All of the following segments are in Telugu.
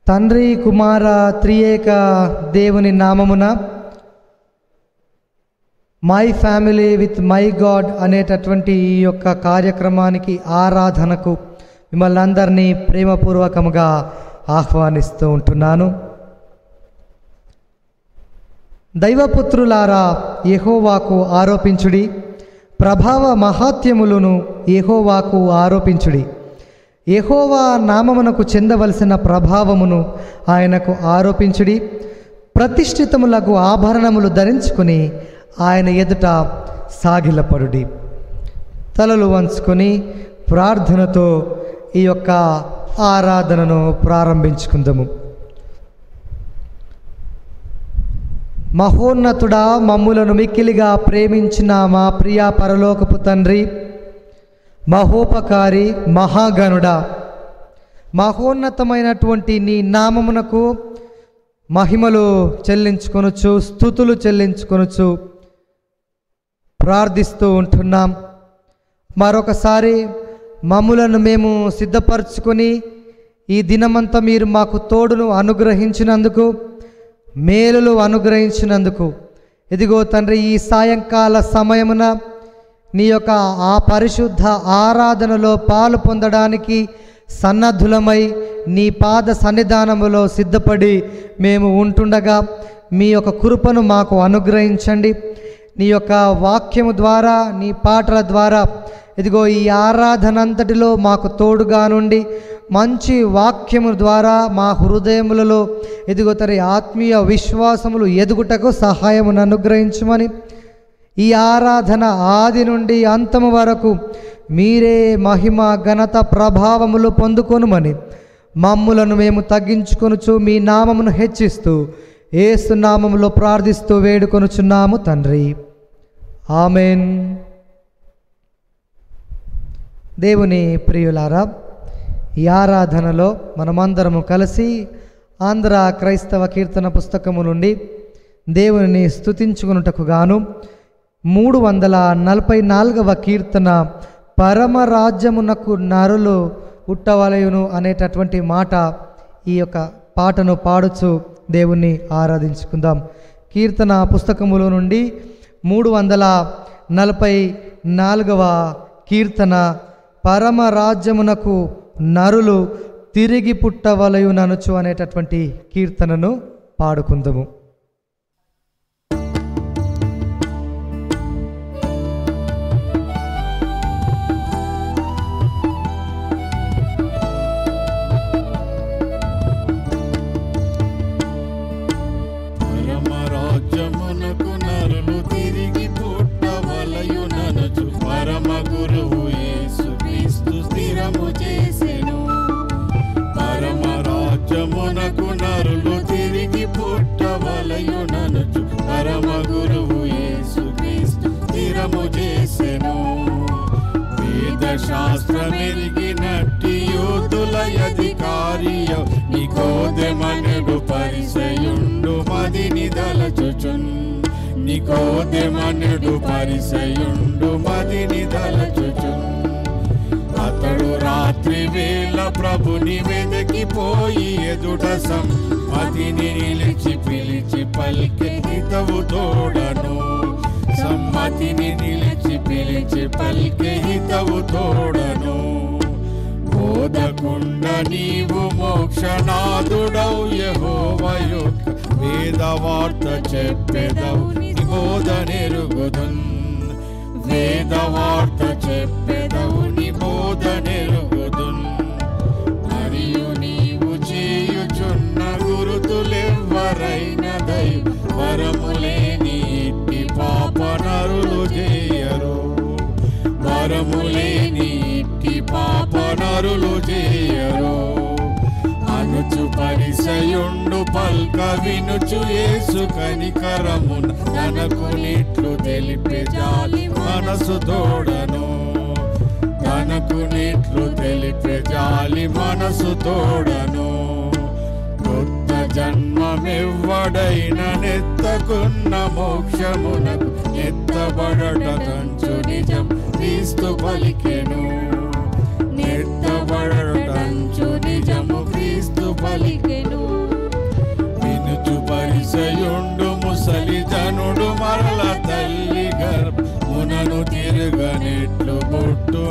తండ్రి కుమార త్రియేక దేవుని నామమున my family with my God అనేటటువంటి ఈ యొక్క కార్యక్రమానికి ఆరాధనకు మిమ్మల్ని అందరినీ ప్రేమపూర్వకముగా ఆహ్వానిస్తూ ఉంటున్నాను దైవపుత్రులారా యెహోవాకు ఆరోపించుడి ప్రభావ మహాత్యములను యెహోవాకు ఆరోపించుడి యెహోవా నామమునకు చెందవలసిన ప్రభావమును ఆయనకు ఆరోపించుడి ప్రతిష్ఠితములకు ఆభరణములు ధరించుకుని ఆయన ఎదుట సాగిలపడుడి తలలు వంచుకొని ప్రార్థనతో ఈ యొక్క ఆరాధనను ప్రారంభించుకుందాము మహోన్నతుడా మమ్ములను మిక్కిలిగా ప్రేమించిన మా ప్రియ పరలోకపు తండ్రి మహోపకారి మహాగణుడా మహోన్నతమైనటువంటి నీ నామమునకు మహిమలు చెల్లించుకొనుచు స్థుతులు చెల్లించుకొనుచు ప్రార్థిస్తూ ఉంటున్నాం మరొకసారి మమ్ములను మేము సిద్ధపరచుకొని ఈ దినమంతా మీరు మాకు తోడును అనుగ్రహించినందుకు మేలులు అనుగ్రహించినందుకు ఇదిగో తండ్రి ఈ సాయంకాల సమయమున నీ యొక్క ఆ పరిశుద్ధ ఆరాధనలో పాలు పొందడానికి సన్నద్ధులమై నీ పాద సన్నిధానములో సిద్ధపడి మేము ఉంటుండగా మీ యొక్క కృపను మాకు అనుగ్రహించండి నీ యొక్క వాక్యము ద్వారా నీ పాటల ద్వారా ఇదిగో ఈ ఆరాధన అంతటిలో మాకు తోడుగా నుండి మంచి వాక్యము ద్వారా మా హృదయములలో ఇదిగో తరి ఆత్మీయ విశ్వాసములు ఎదుగుటకు సహాయమును అనుగ్రహించమని ఈ ఆరాధన ఆది నుండి అంతము వరకు మీరే మహిమ ఘనత ప్రభావములు పొందుకొనుమని మమ్ములను మేము తగ్గించుకొనుచు మీ నామమును హెచ్చిస్తూ ఏసు నామములో ప్రార్థిస్తూ వేడుకొనుచున్నాము తండ్రి ఆమెన్ దేవుని ప్రియులారా ఈ ఆరాధనలో మనమందరము కలిసి ఆంధ్ర క్రైస్తవ కీర్తన పుస్తకము నుండి దేవుని స్తుతించుకున్నటకు గాను మూడు వందల నలభై నాలుగవ కీర్తన పరమరాజ్యమునకు నరులు పుట్టవలయును అనేటటువంటి మాట ఈ యొక్క పాటను పాడుచు దేవుణ్ణి ఆరాధించుకుందాం కీర్తన పుస్తకములో నుండి మూడు వందల నలభై నాలుగవ కీర్తన పరమరాజ్యమునకు నరులు తిరిగి పుట్టవలయుననుచు అనేటటువంటి కీర్తనను పాడుకుందాము పరమరాజ్యమునకు నరులు తిరిగి పుట్టవలయుననుచు పరమ గురువు యేసు క్రీస్తు స్థిరము చేసెను పరమరాజ్యమునకు నరులు తిరిగి పుట్టవలయుననుచు పరమ గురువు యేసు క్రీస్తు స్థిరము చేసెను వేద శాస్త్రమెరిగినట్టి యోధుల అధికారియ నికోదెమనడు పరిసయుండు మదిని దలచుచున్ నికోదెమనడు పరిసయుండు మదిని దలచుచున్ అతడు రాత్రి వేళ ప్రభుని వెదకిపోయి ఎదుట సమ్మతిని నిలిచి పిలిచి పలికి హితవు తోడను సమ్మతిని నిలిచి పిలిచి పలికి హితవు తోడను బోధకుండ నీవు మోక్షనాథుడవు యెహోవయు వేద వార్త చెప్పెదవు నిబోధనెరుగుదున్ వేద వార్త చెప్పెదవు నిబోధనెరుగుదున్ మరియు నీవు చేయుచున్న గురుతులెవ్వరైన దైవరములేని ఇట్టి పాప నరులు చేయరు వరములేని ఇట్టి పాప నరులు చేయరు అనుచు పరిసయుండు పల్క వినుచు యేసు కనికరమున తనకు నిట్లు తెలిపే జాలి మనసు తోడను తనకు నిట్లు తెలిపే జాలి మనసు తోడను కొత్త జన్మమివ్వడైన నెత్తకున్న మోక్షమునకు ఎత్తబడట కంచు నిజం క్రీస్తు పలికెను నెత్తబడటంచు నిజము క్రీస్తు పలికెను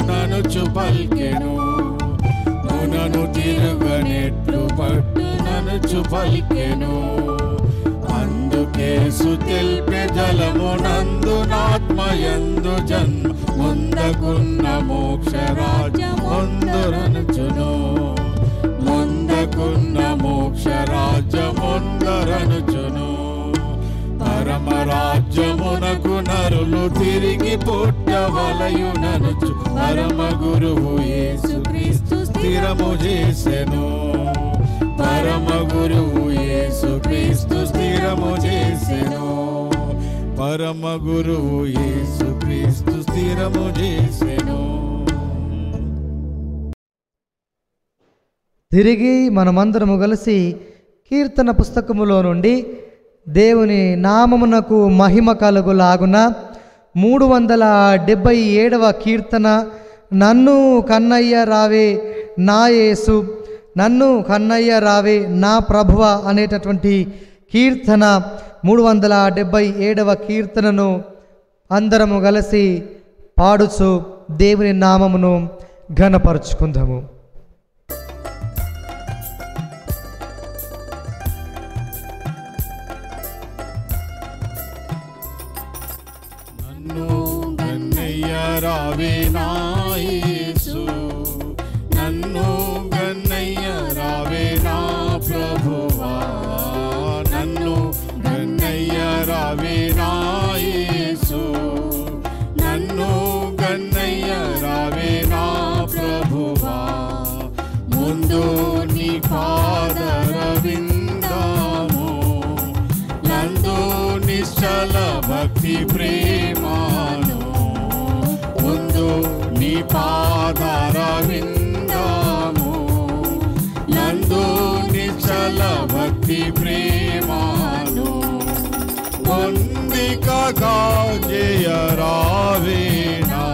ననుచు పల్కెను నన్ను తిరగనెట్లు పట్టు ననుచు పల్కెను అందుకేసు తెల్పె జలము నందు నాత్మయందు జన్మ ముందకున్న మోక్ష రాజ్యం ముందరనుచును ముందకున్న మోక్ష రాజ్యం ముందరనుచును పరమ రాజ్యమునకు నరులు తిరిగి పుట్టవలయుననుచు పరమ గురువు యేసుక్రీస్తు స్థిరము చేసెను పరమ గురువు యేసుక్రీస్తు స్థిరము చేసెను పరమ గురువు యేసుక్రీస్తు స్థిరము చేసెను తిరిగి మనమందరము కలిసి కీర్తన పుస్తకములో నుండి దేవుని నామమునకు మహిమ కలుగులాగున మూడు వందల డెబ్భై ఏడవ కీర్తన నన్ను కన్నయ్య రావే నా యేసు నన్ను కన్నయ్య రావే నా ప్రభువ అనేటటువంటి కీర్తన మూడు వందల డెబ్భై ఏడవ కీర్తనను అందరము కలిసి పాడుచు దేవుని నామమును ఘనపరుచుకుందాము నన్ను గన్నయ్య రావే నా యేసు నన్ను గన్నయ్య రావే నా ప్రభువా నన్ను గన్నయ్య రావే నా యేసు నన్ను గన్నయ్య రావే నా ప్రభువా ముందు నీ పాదర విందాము నందు నిశ్చల భక్తి ప్రేమాను ముందు నీ పాదార విందాము నందు నిశ్చల భక్తి ప్రేమాను పొందికగా జయరావేనా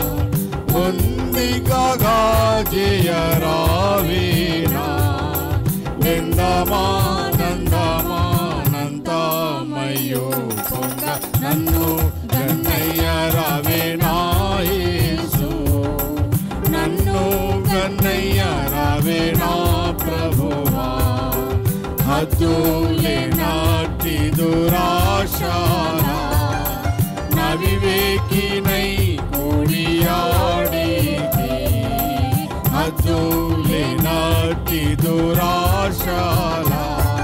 పొందికగా జయరావేనా నిందమానందమానందమయ్యో పొంద నన్ను గన్నయ్య రావే నా యేసు నన్ను గన్నయ్య రావే నా ప్రభువా హద్దులే నాటి దురాశానా నవివేకినై కొడియాడితే హద్దులే నాటి దురాశాల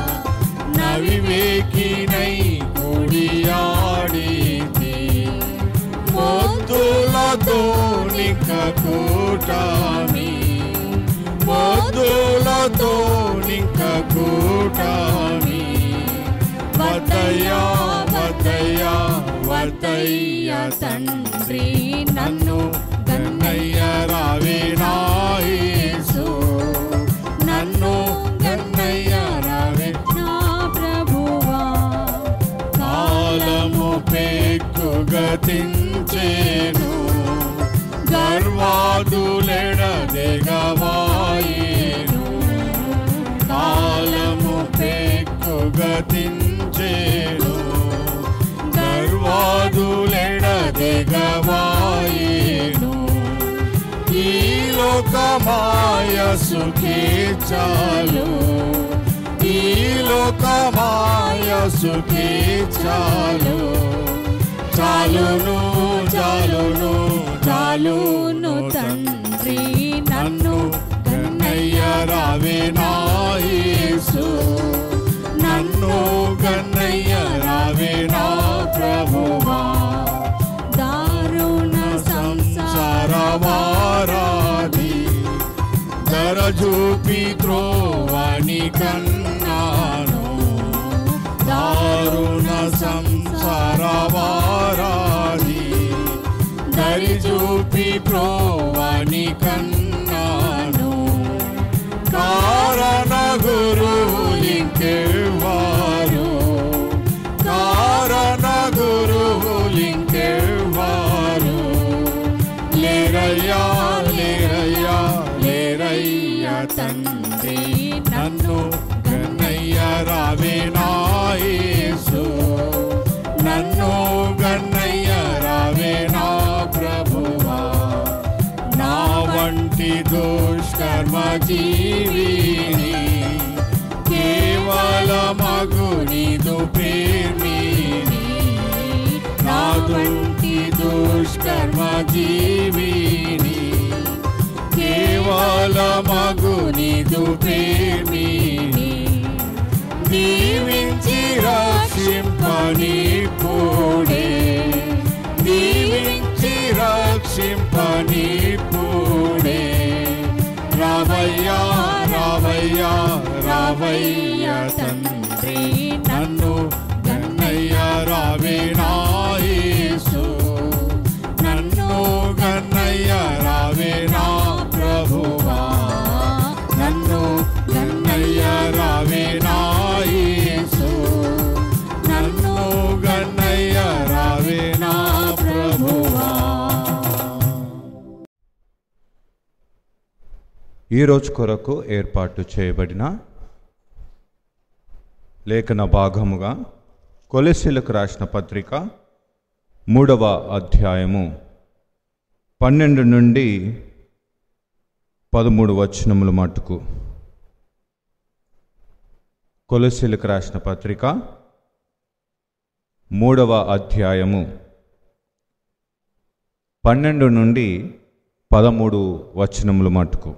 నవివేకినై కొడియాడితే మొద్దులతో నిక కూటామి మొద్దులతో నిక కూటామి వద్దయ్యా వద్దయ్యా వద్దయ్యా తండ్రి నన్ను గన్నయ్య రావే నా యేసు నన్ను గన్నయ్య రావే నా ప్రభువా కాలము పెక్కు గతించేను గర్వాదులెడదెగవాయేను కాలము పెక్కు గతించేను గర్వాదులెడదెగవాయేను ఈ లోకమాయ సుఖే చాలు ఈ లోకమాయ సుఖే చాలు చాలును చాలును చాలును తండ్రి నన్ను గన్నయ్య రావే నా యేసు నన్ను గన్నయ్య రావే నా ప్రభువా దారుణ సంసార సంసారవారాధి ధర చూపి త్రోవాణి కన్నాను దారుణ సంసారవారాధి దరి చూపి ప్రోవాణి కన్నాను కారణ గురువులింకెవ్వారు కారణ గురువులింకెవ్వారు లేరయ్యా లేరయ్యా లేరయ్యా తండ్రి నన్ను గన్నయ్య రావే నా యేసు నన్ను గన్నయ్య రావే నా ప్రభువా నా జీవిని కేవలమగు నీదు ప్రేమిని నాదుంటి దుష్కర్మ జీవిని కేవలమగు నీదు ప్రేమిని దీవించి రక్షింపని పూడే దీవించి రక్షింపని పూడే రావయ్యా రావయ్యా రావయ్య తండ్రి నన్ను గన్నయ్య రావే నా యేసు నన్ను గన్నయ్య రావే నా ప్రభువా నన్ను గన్నయ్య రావే నా యేసు నన్ను గన్నయ్య రావే నా ప్రభువా ఈ రోజు కొరకు ఏర్పాటు చేయబడిన లేఖన భాగముగా కొలెసిలకు రాసిన పత్రిక మూడవ అధ్యాయము పన్నెండు నుండి పదమూడు వచనముల మట్టుకు కొలెసిలకు రాసిన పత్రిక మూడవ అధ్యాయము పన్నెండు నుండి పదమూడు వచనముల మట్టుకు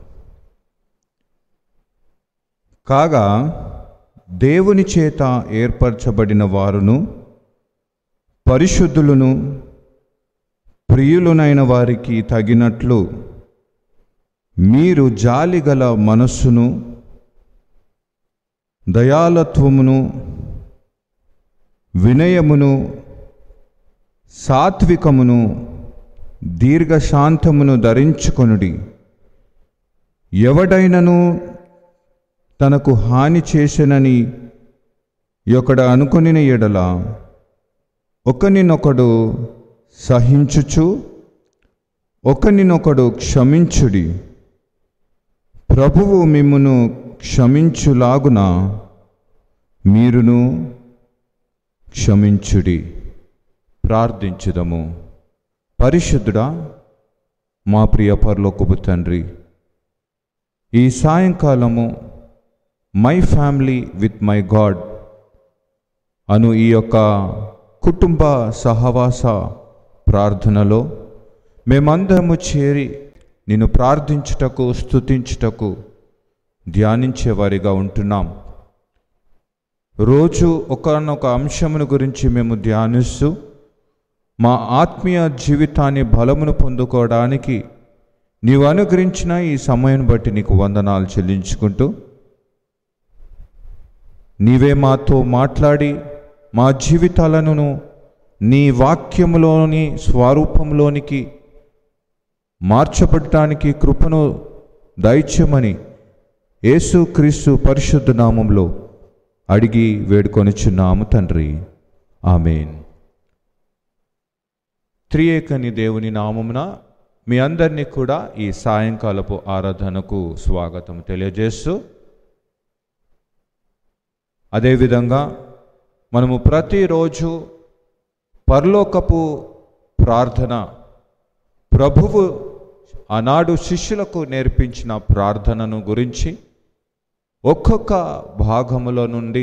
కాగా దేవుని చేత ఏర్పరచబడిన వారును పరిశుద్ధులను ప్రియులునైన వారికి తగినట్లు మీరు జాలిగల మనస్సును దయాలత్వమును వినయమును సాత్వికమును దీర్ఘశాంతమును ధరించుకొనుడి ఎవడైనను తనకు హాని చేసెనని ఒకడు అనుకొనిన ఎడల ఒకనినొకడు సహించుచు ఒకనినొకడు క్షమించుడి ప్రభువు మిమ్మును క్షమించులాగున మీరును క్షమించుడి ప్రార్థించుదము పరిశుద్ధుడా మా ప్రియ పరలోకపు తండ్రి ఈ సాయంకాలము my family with my God అను ఈ యొక్క కుటుంబ సహవాస ప్రార్థనలో మేమందరము చేరి నిన్ను ప్రార్థించుటకు స్తుతించుటకు ధ్యానించేవారిగా ఉంటున్నాం రోజు ఒకనొక అంశమును గురించి మేము ధ్యానిస్తూ మా ఆత్మీయ జీవితాన్ని బలమును పొందుకోవడానికి నీవు అనుగ్రహించిన ఈ సమయం బట్టి నీకు వందనాలు చెల్లించుకుంటూ నీవే మాతో మాట్లాడి మా జీవితాలను నీ వాక్యములోని స్వరూపంలోనికి మార్చబడటానికి కృపను దయచేయమని యేసుక్రీస్తు పరిశుద్ధ నామంలో అడిగి వేడుకొనిచున్నాము తండ్రి ఆమెన్ త్రియేకని దేవుని నామమున మీ అందరినీ కూడా ఈ సాయంకాలపు ఆరాధనకు స్వాగతం తెలియజేస్తూ అదేవిధంగా మనము ప్రతిరోజు పరలోకపు ప్రార్థన ప్రభువు ఆనాడు శిష్యులకు నేర్పించిన ప్రార్థనను గురించి ఒక్కొక్క భాగములో నుండి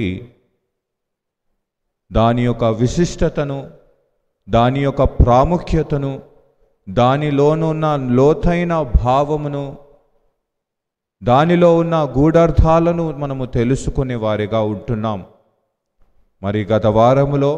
దాని యొక్క విశిష్టతను దాని యొక్క ప్రాముఖ్యతను దానిలోనున్న లోతైన భావమును దానిలో ఉన్న గూఢార్థాలను మనము తెలుసుకునే వారిగా ఉంటున్నాం మరి గత వారములో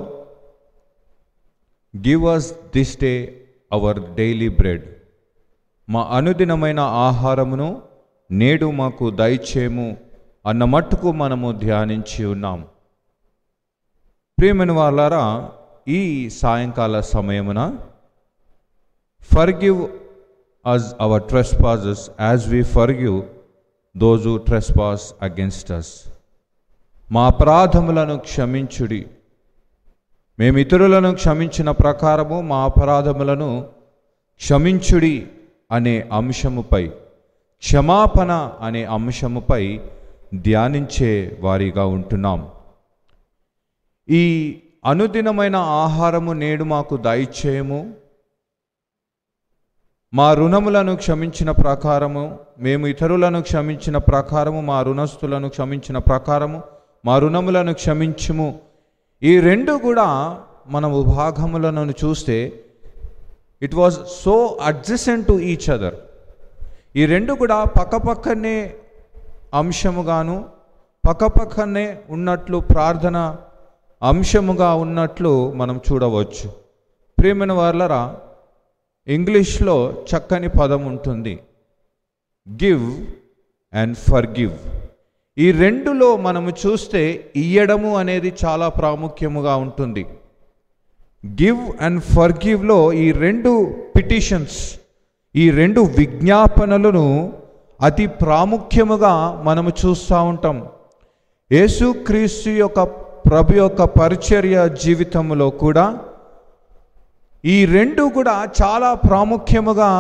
give us this day our daily bread మా అనుదినమైన ఆహారమును నేడు మాకు దయచేము అన్న మట్టుకు మనము ధ్యానించి ఉన్నాం ప్రియమైన వాళ్ళారా ఈ సాయంకాల సమయమున forgive us our trespasses as we forgive those trespass against us మా అపరాధములను క్షమించుడి మేము ఇతరులను క్షమించిన ప్రకారము మా అపరాధములను క్షమించుడి అనే అంశముపై క్షమాపణ అనే అంశముపై ధ్యానించే వారిగా ఉంటున్నాం ఈ అనుదినమైన ఆహారము నేడు మాకు దయచేయము మా రుణములను క్షమించిన ప్రకారము మేము ఇతరులను క్షమించిన ప్రకారము మా రుణస్థులను క్షమించిన ప్రకారము మా రుణములను క్షమించుము ఈ రెండు కూడా మన విభాగములను చూస్తే it was so adjacent to each other ఈ రెండు కూడా పక్కపక్కనే అంశముగాను పక్కపక్కనే ఉన్నట్లు ప్రార్థన అంశముగా ఉన్నట్లు మనం చూడవచ్చు ప్రియమైన వాళ్ళరా ఇంగ్లీష్లో చక్కని పదం ఉంటుంది గివ్ అండ్ ఫర్ గివ్ ఈ రెండులో మనము చూస్తే ఇయ్యడము అనేది చాలా ప్రాముఖ్యముగా ఉంటుంది గివ్ అండ్ ఫర్ గివ్లో ఈ రెండు పిటిషన్స్ ఈ రెండు విజ్ఞాపనలను అతి ప్రాముఖ్యముగా మనము చూస్తూ ఉంటాం యేసుక్రీస్తు యొక్క ప్రభు యొక్క పరిచర్య జీవితంలో కూడా ఈ రెండు కూడా చాలా ప్రాముఖ్యముగా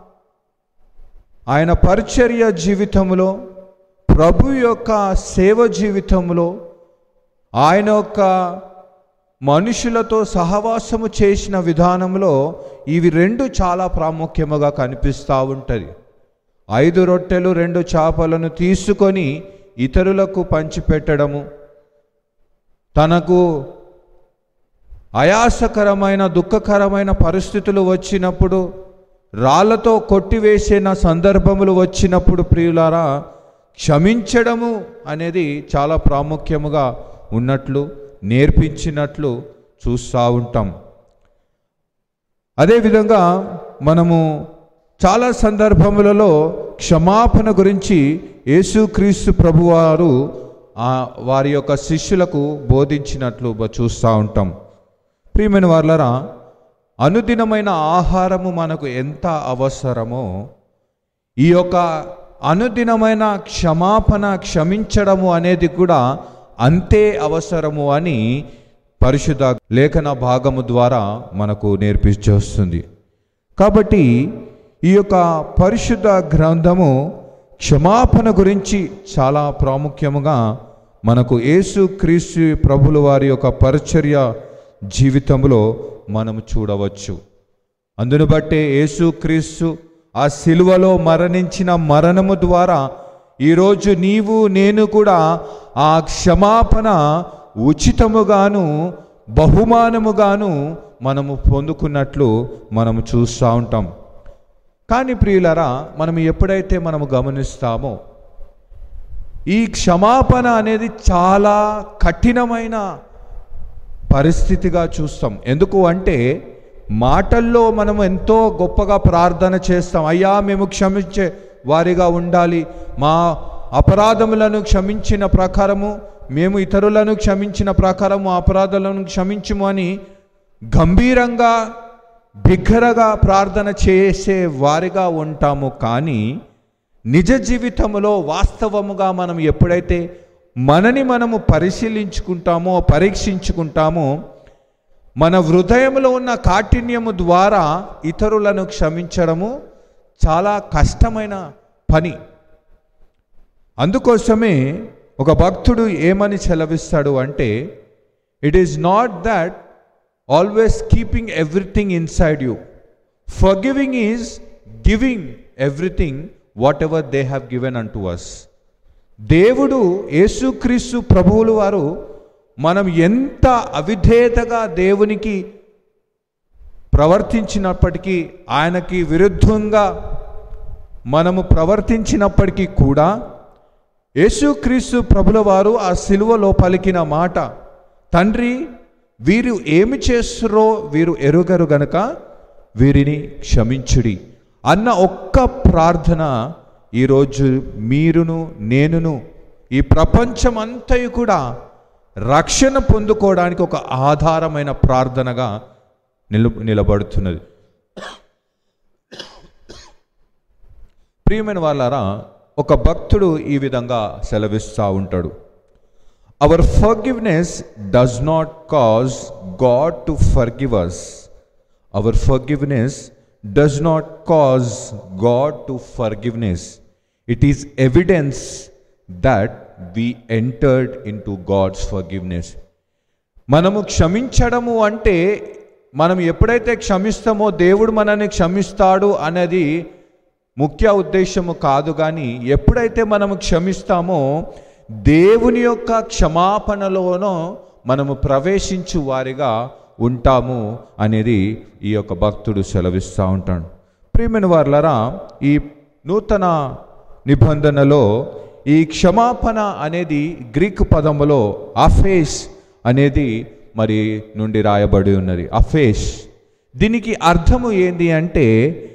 ఆయన పరిచర్య జీవితంలో ప్రభు యొక్క సేవ జీవితంలో ఆయన యొక్క మనుషులతో సహవాసము చేసిన విధానంలో ఇవి రెండు చాలా ప్రాముఖ్యముగా కనిపిస్తూ ఉంటుంది ఐదు రొట్టెలు రెండు చేపలను తీసుకొని ఇతరులకు పంచిపెట్టడము తనకు అయాసకరమైన దుఃఖకరమైన పరిస్థితులు వచ్చినప్పుడు రాళ్లతో కొట్టివేసిన సందర్భములు వచ్చినప్పుడు ప్రియులారా క్షమించడము అనేది చాలా ప్రాముఖ్యముగా ఉన్నట్లు నేర్పించినట్లు చూస్తూ ఉంటాం అదేవిధంగా మనము చాలా సందర్భములలో క్షమాపణ గురించి యేసుక్రీస్తు ప్రభువారు ఆ వారి యొక్క శిష్యులకు బోధించినట్లు బ- చూస్తూ ఉంటాం ప్రియమైన వాళ్ళరా అనుదినమైన ఆహారము మనకు ఎంత అవసరమో ఈ యొక్క అనుదినమైన క్షమాపణ క్షమించడము అనేది కూడా అంతే అవసరము అని పరిశుద్ధ లేఖన భాగము ద్వారా మనకు నేర్పించేస్తుంది కాబట్టి ఈ యొక్క పరిశుద్ధ గ్రంథము క్షమాపణ గురించి చాలా ప్రాముఖ్యముగా మనకు యేసు క్రీస్తు ప్రభుల వారి యొక్క పరిచర్య జీవితంలో మనము చూడవచ్చు అందును బట్టే యేసుక్రీస్తు ఆ సిలువలో మరణించిన మరణము ద్వారా ఈరోజు నీవు నేను కూడా ఆ క్షమాపణ ఉచితముగాను బహుమానముగాను మనము పొందుకున్నట్లు మనము చూస్తూ ఉంటాం కానీ ప్రియులరా మనం ఎప్పుడైతే మనము గమనిస్తామో ఈ క్షమాపణ అనేది చాలా కఠినమైన పరిస్థితిగా చూస్తాం ఎందుకు అంటే మాటల్లో మనం ఎంతో గొప్పగా ప్రార్థన చేస్తాం అయ్యా మేము క్షమించే వారిగా ఉండాలి మా అపరాధములను క్షమించిన ప్రకారము మేము ఇతరులను క్షమించిన ప్రకారము అపరాధులను క్షమించుము అని గంభీరంగా బిగ్గరగా ప్రార్థన చేసే వారిగా ఉంటాము కానీ నిజ జీవితంలో వాస్తవముగా మనం ఎప్పుడైతే మనని మనము పరిశీలించుకుంటామో పరీక్షించుకుంటామో మన హృదయంలో ఉన్న కాఠిన్యము ద్వారా ఇతరులను క్షమించడము చాలా కష్టమైన పని అందుకోసమే ఒక భక్తుడు ఏమని సెలవిస్తాడు అంటే it is not that always keeping everything inside you forgiving is giving everything whatever they have given unto us దేవుడు యేసుక్రీస్తు ప్రభువులు వారు మనం ఎంత అవిధేయతగా దేవునికి ప్రవర్తించినప్పటికీ ఆయనకి విరుద్ధంగా మనము ప్రవర్తించినప్పటికీ కూడా యేసుక్రీస్తు ప్రభుల వారు ఆ సిలువలో పలికిన మాట తండ్రి వీరు ఏమి చేస్తురో వీరు ఎరుగరు గనుక వీరిని క్షమించుడి అన్న ఒక్క ప్రార్థన ఈరోజు మీరును నేనును ఈ ప్రపంచం అంతయు కూడా రక్షణ పొందుకోవడానికి ఒక ఆధారమైన ప్రార్థనగా నిలు నిలబడుతున్నది ప్రియమైన వాళ్ళారా ఒక భక్తుడు ఈ విధంగా సెలవిస్తూ ఉంటాడు our forgiveness does not cause God to forgive us our forgiveness does not cause God to forgiveness it is evidence that we entered into God's forgiveness మనము క్షమించడము అంటే మనం ఎప్పుడైతే క్షమిస్తామో దేవుడు మనల్ని క్షమిస్తాడు అనేది ముఖ్య ఉద్దేశము కాదు కానీ ఎప్పుడైతే మనము క్షమిస్తామో దేవుని యొక్క క్షమాపణలోనో మనము ప్రవేశించు వారిగా ఉంటాము అనేది ఈ యొక్క భక్తుడు సెలవిస్తూ ఉంటాడు ప్రియమైన వార్లరా ఈ నూతన నిబంధనలో ఈ క్షమాపణ అనేది గ్రీక్ పదములో అఫేస్ అనేది మరి నుండి రాయబడి ఉన్నది అఫేస్ దీనికి అర్థము ఏంటి అంటే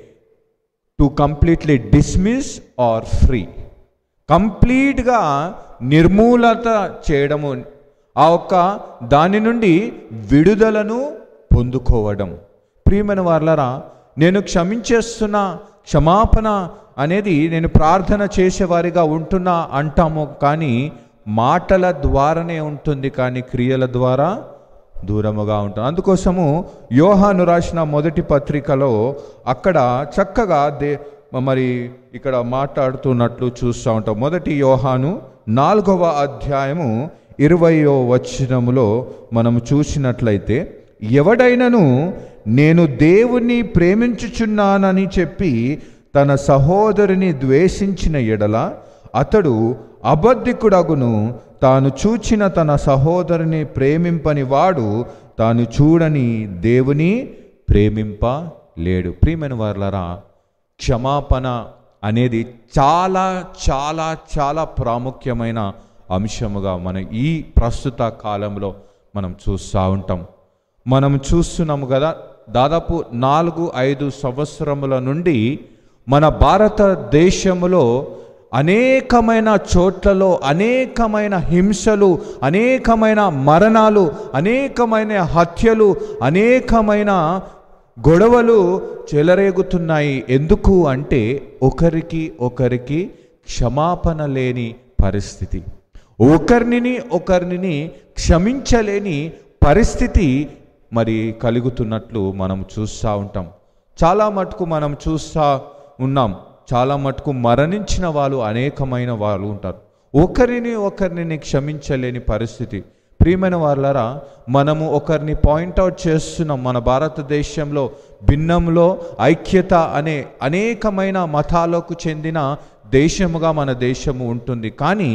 to completely dismiss or free కంప్లీట్గా నిర్మూలత చేయడము ఆ ఒక్క దాని నుండి విడుదలను పొందుకోవడం ప్రియమైన వాళ్ళరా నేను క్షమించేస్తున్న క్షమాపణ అనేది నేను ప్రార్థన చేసేవారిగా ఉంటున్నా అంటాము కానీ మాటల ద్వారానే ఉంటుంది కానీ క్రియల ద్వారా దూరముగా ఉంటుంది అందుకోసము యోహాను రాసిన మొదటి పత్రికలో అక్కడ చక్కగా దే మరి ఇక్కడ మాట్లాడుతున్నట్లు చూస్తూ ఉంటాం మొదటి యోహాను నాలుగవ అధ్యాయము ఇరవయో వచనములో మనము చూసినట్లయితే ఎవడైనను నేను దేవుణ్ణి ప్రేమించుచున్నానని చెప్పి తన సహోదరుని ద్వేషించిన ఎడల అతడు అబద్ధికుడగును తాను చూచిన తన సహోదరుని ప్రేమింపని వాడు తాను చూడని దేవుని ప్రేమింప లేడు ప్రియమైన వార్లరా క్షమాపణ అనేది చాలా చాలా చాలా ప్రాముఖ్యమైన అంశముగా మన ఈ ప్రస్తుత కాలంలో మనం చూస్తూ ఉంటాం మనం చూస్తున్నాము కదా దాదాపు నాలుగు ఐదు సంవత్సరముల నుండి మన భారతదేశంలో అనేకమైన చోట్లలో అనేకమైన హింసలు అనేకమైన మరణాలు అనేకమైన హత్యలు అనేకమైన గొడవలు చెలరేగుతున్నాయి ఎందుకు అంటే ఒకరికి ఒకరికి క్షమాపణ లేని పరిస్థితి ఒకరిని ఒకరిని క్షమించలేని పరిస్థితి మరి కలుగుతున్నట్లు మనం చూస్తూ ఉంటాం చాలా మటుకు మనం చూస్తూ ఉన్నాం చాలా మటుకు మరణించిన వాళ్ళు అనేకమైన వాళ్ళు ఉంటారు ఒకరిని ఒకరిని క్షమించలేని పరిస్థితి ప్రియమైన వాళ్ళరా మనము ఒకరిని పాయింట్అవుట్ చేస్తున్నాం మన భారతదేశంలో భిన్నంలో ఐక్యత అనే అనేకమైన మతాలకు చెందిన దేశముగా మన దేశము ఉంటుంది కానీ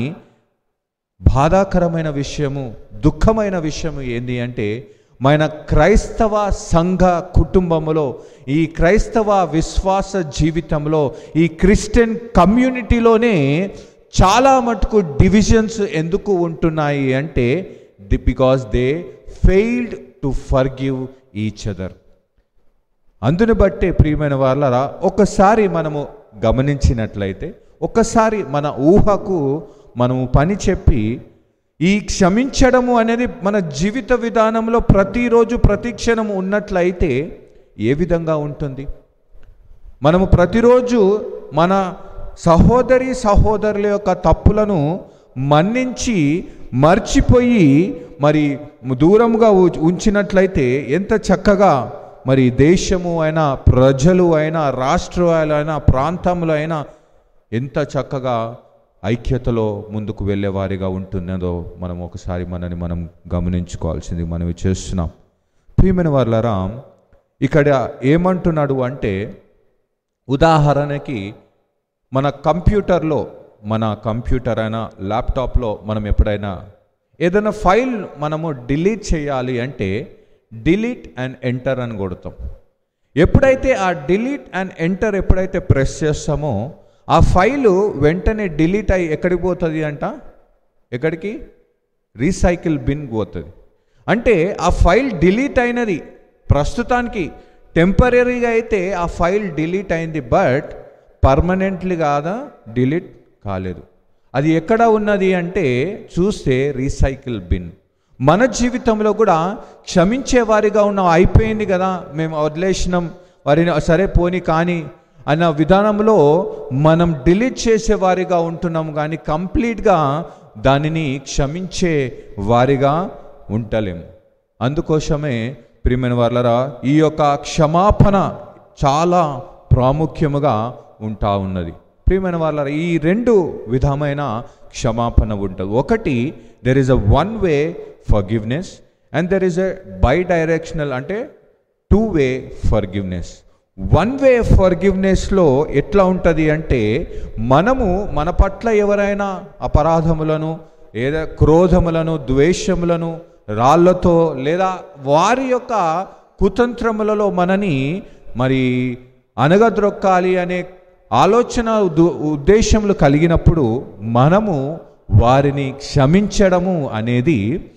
బాధాకరమైన విషయము దుఃఖమైన విషయము ఏంటి అంటే మన క్రైస్తవ సంఘ కుటుంబములో ఈ క్రైస్తవ విశ్వాస జీవితంలో ఈ క్రిస్టియన్ కమ్యూనిటీలోనే చాలా మటుకు డివిజన్స్ ఎందుకు ఉంటున్నాయి అంటే the because they failed to forgive each other అందుని బట్టే ప్రియమైన వాళ్ళరా ఒకసారి మనము గమనించినట్లయితే ఒకసారి మన ఊహకు మనము పని చెప్పి ఈ క్షమించడము అనేది మన జీవిత విధానంలో ప్రతిరోజు ప్రతి క్షణం ఉన్నట్లయితే ఏ విధంగా ఉంటుంది మనము ప్రతిరోజు మన సహోదరి సహోదరుల యొక్క తప్పులను మన్నించి మర్చిపోయి మరి దూరంగా ఉ- ఉంచినట్లయితే ఎంత చక్కగా మరి దేశము అయినా ప్రజలు అయినా రాష్ట్రాలు అయినా ప్రాంతములు అయినా ఎంత చక్కగా ఐక్యతలో ముందుకు వెళ్ళేవారిగా ఉంటున్నదో మనం ఒకసారి మనని మనం గమనించుకోవాల్సింది మనం చేస్తున్నాం ప్రియమైన వాళ్ళరా ఇక్కడ ఏమంటున్నాడు అంటే ఉదాహరణకి మన కంప్యూటర్లో మన కంప్యూటర్ అయినా ల్యాప్టాప్లో మనం ఎప్పుడైనా ఏదైనా ఫైల్ మనము డిలీట్ చేయాలి అంటే డిలీట్ అండ్ ఎంటర్ అని కొడతాం ఎప్పుడైతే ఆ డిలీట్ అండ్ ఎంటర్ ఎప్పుడైతే ప్రెస్ చేస్తామో ఆ ఫైలు వెంటనే డిలీట్ అయ్యి ఎక్కడికి పోతుంది అంట ఎక్కడికి రీసైకిల్ బిన్ పోతుంది అంటే ఆ ఫైల్ డిలీట్ అయినది ప్రస్తుతానికి టెంపరీగా అయితే ఆ ఫైల్ డిలీట్ అయింది బట్ పర్మనెంట్లీ కాదా డిలీట్ కాలేదు అది ఎక్కడ ఉన్నది అంటే చూస్తే రీసైకిల్ బిన్ మన జీవితంలో కూడా క్షమించే వారిగా ఉన్నాం అయిపోయింది కదా మేము వదిలేసినాం వారిని సరే పోని కానీ అన్న విధానంలో మనం డిలీట్ చేసే వారిగా ఉంటున్నాం కానీ కంప్లీట్గా దానిని క్షమించే వారిగా ఉండలేము అందుకోసమే ప్రియమైన వాళ్ళరా ఈ యొక్క క్షమాపణ చాలా ప్రాముఖ్యముగా ఉంటా ఉన్నది ప్రియమైన వాళ్ళ ఈ రెండు విధమైన క్షమాపణ ఉంటుంది ఒకటి there is a one way forgiveness and there is a bidirectional అంటే two way forgiveness one way ఫర్గివ్నెస్లో ఎట్లా ఉంటుంది అంటే మనము మన పట్ల ఎవరైనా అపరాధములను లేదా క్రోధములను ద్వేషములను రాళ్లతో లేదా వారి యొక్క కుతంత్రములలో మనని మరి అనగద్రొక్కాలి అనే ఆలోచన ఉద్ద- ఉద్దేశములు కలిగినప్పుడు మనము వారిని క్షమించడము అనేది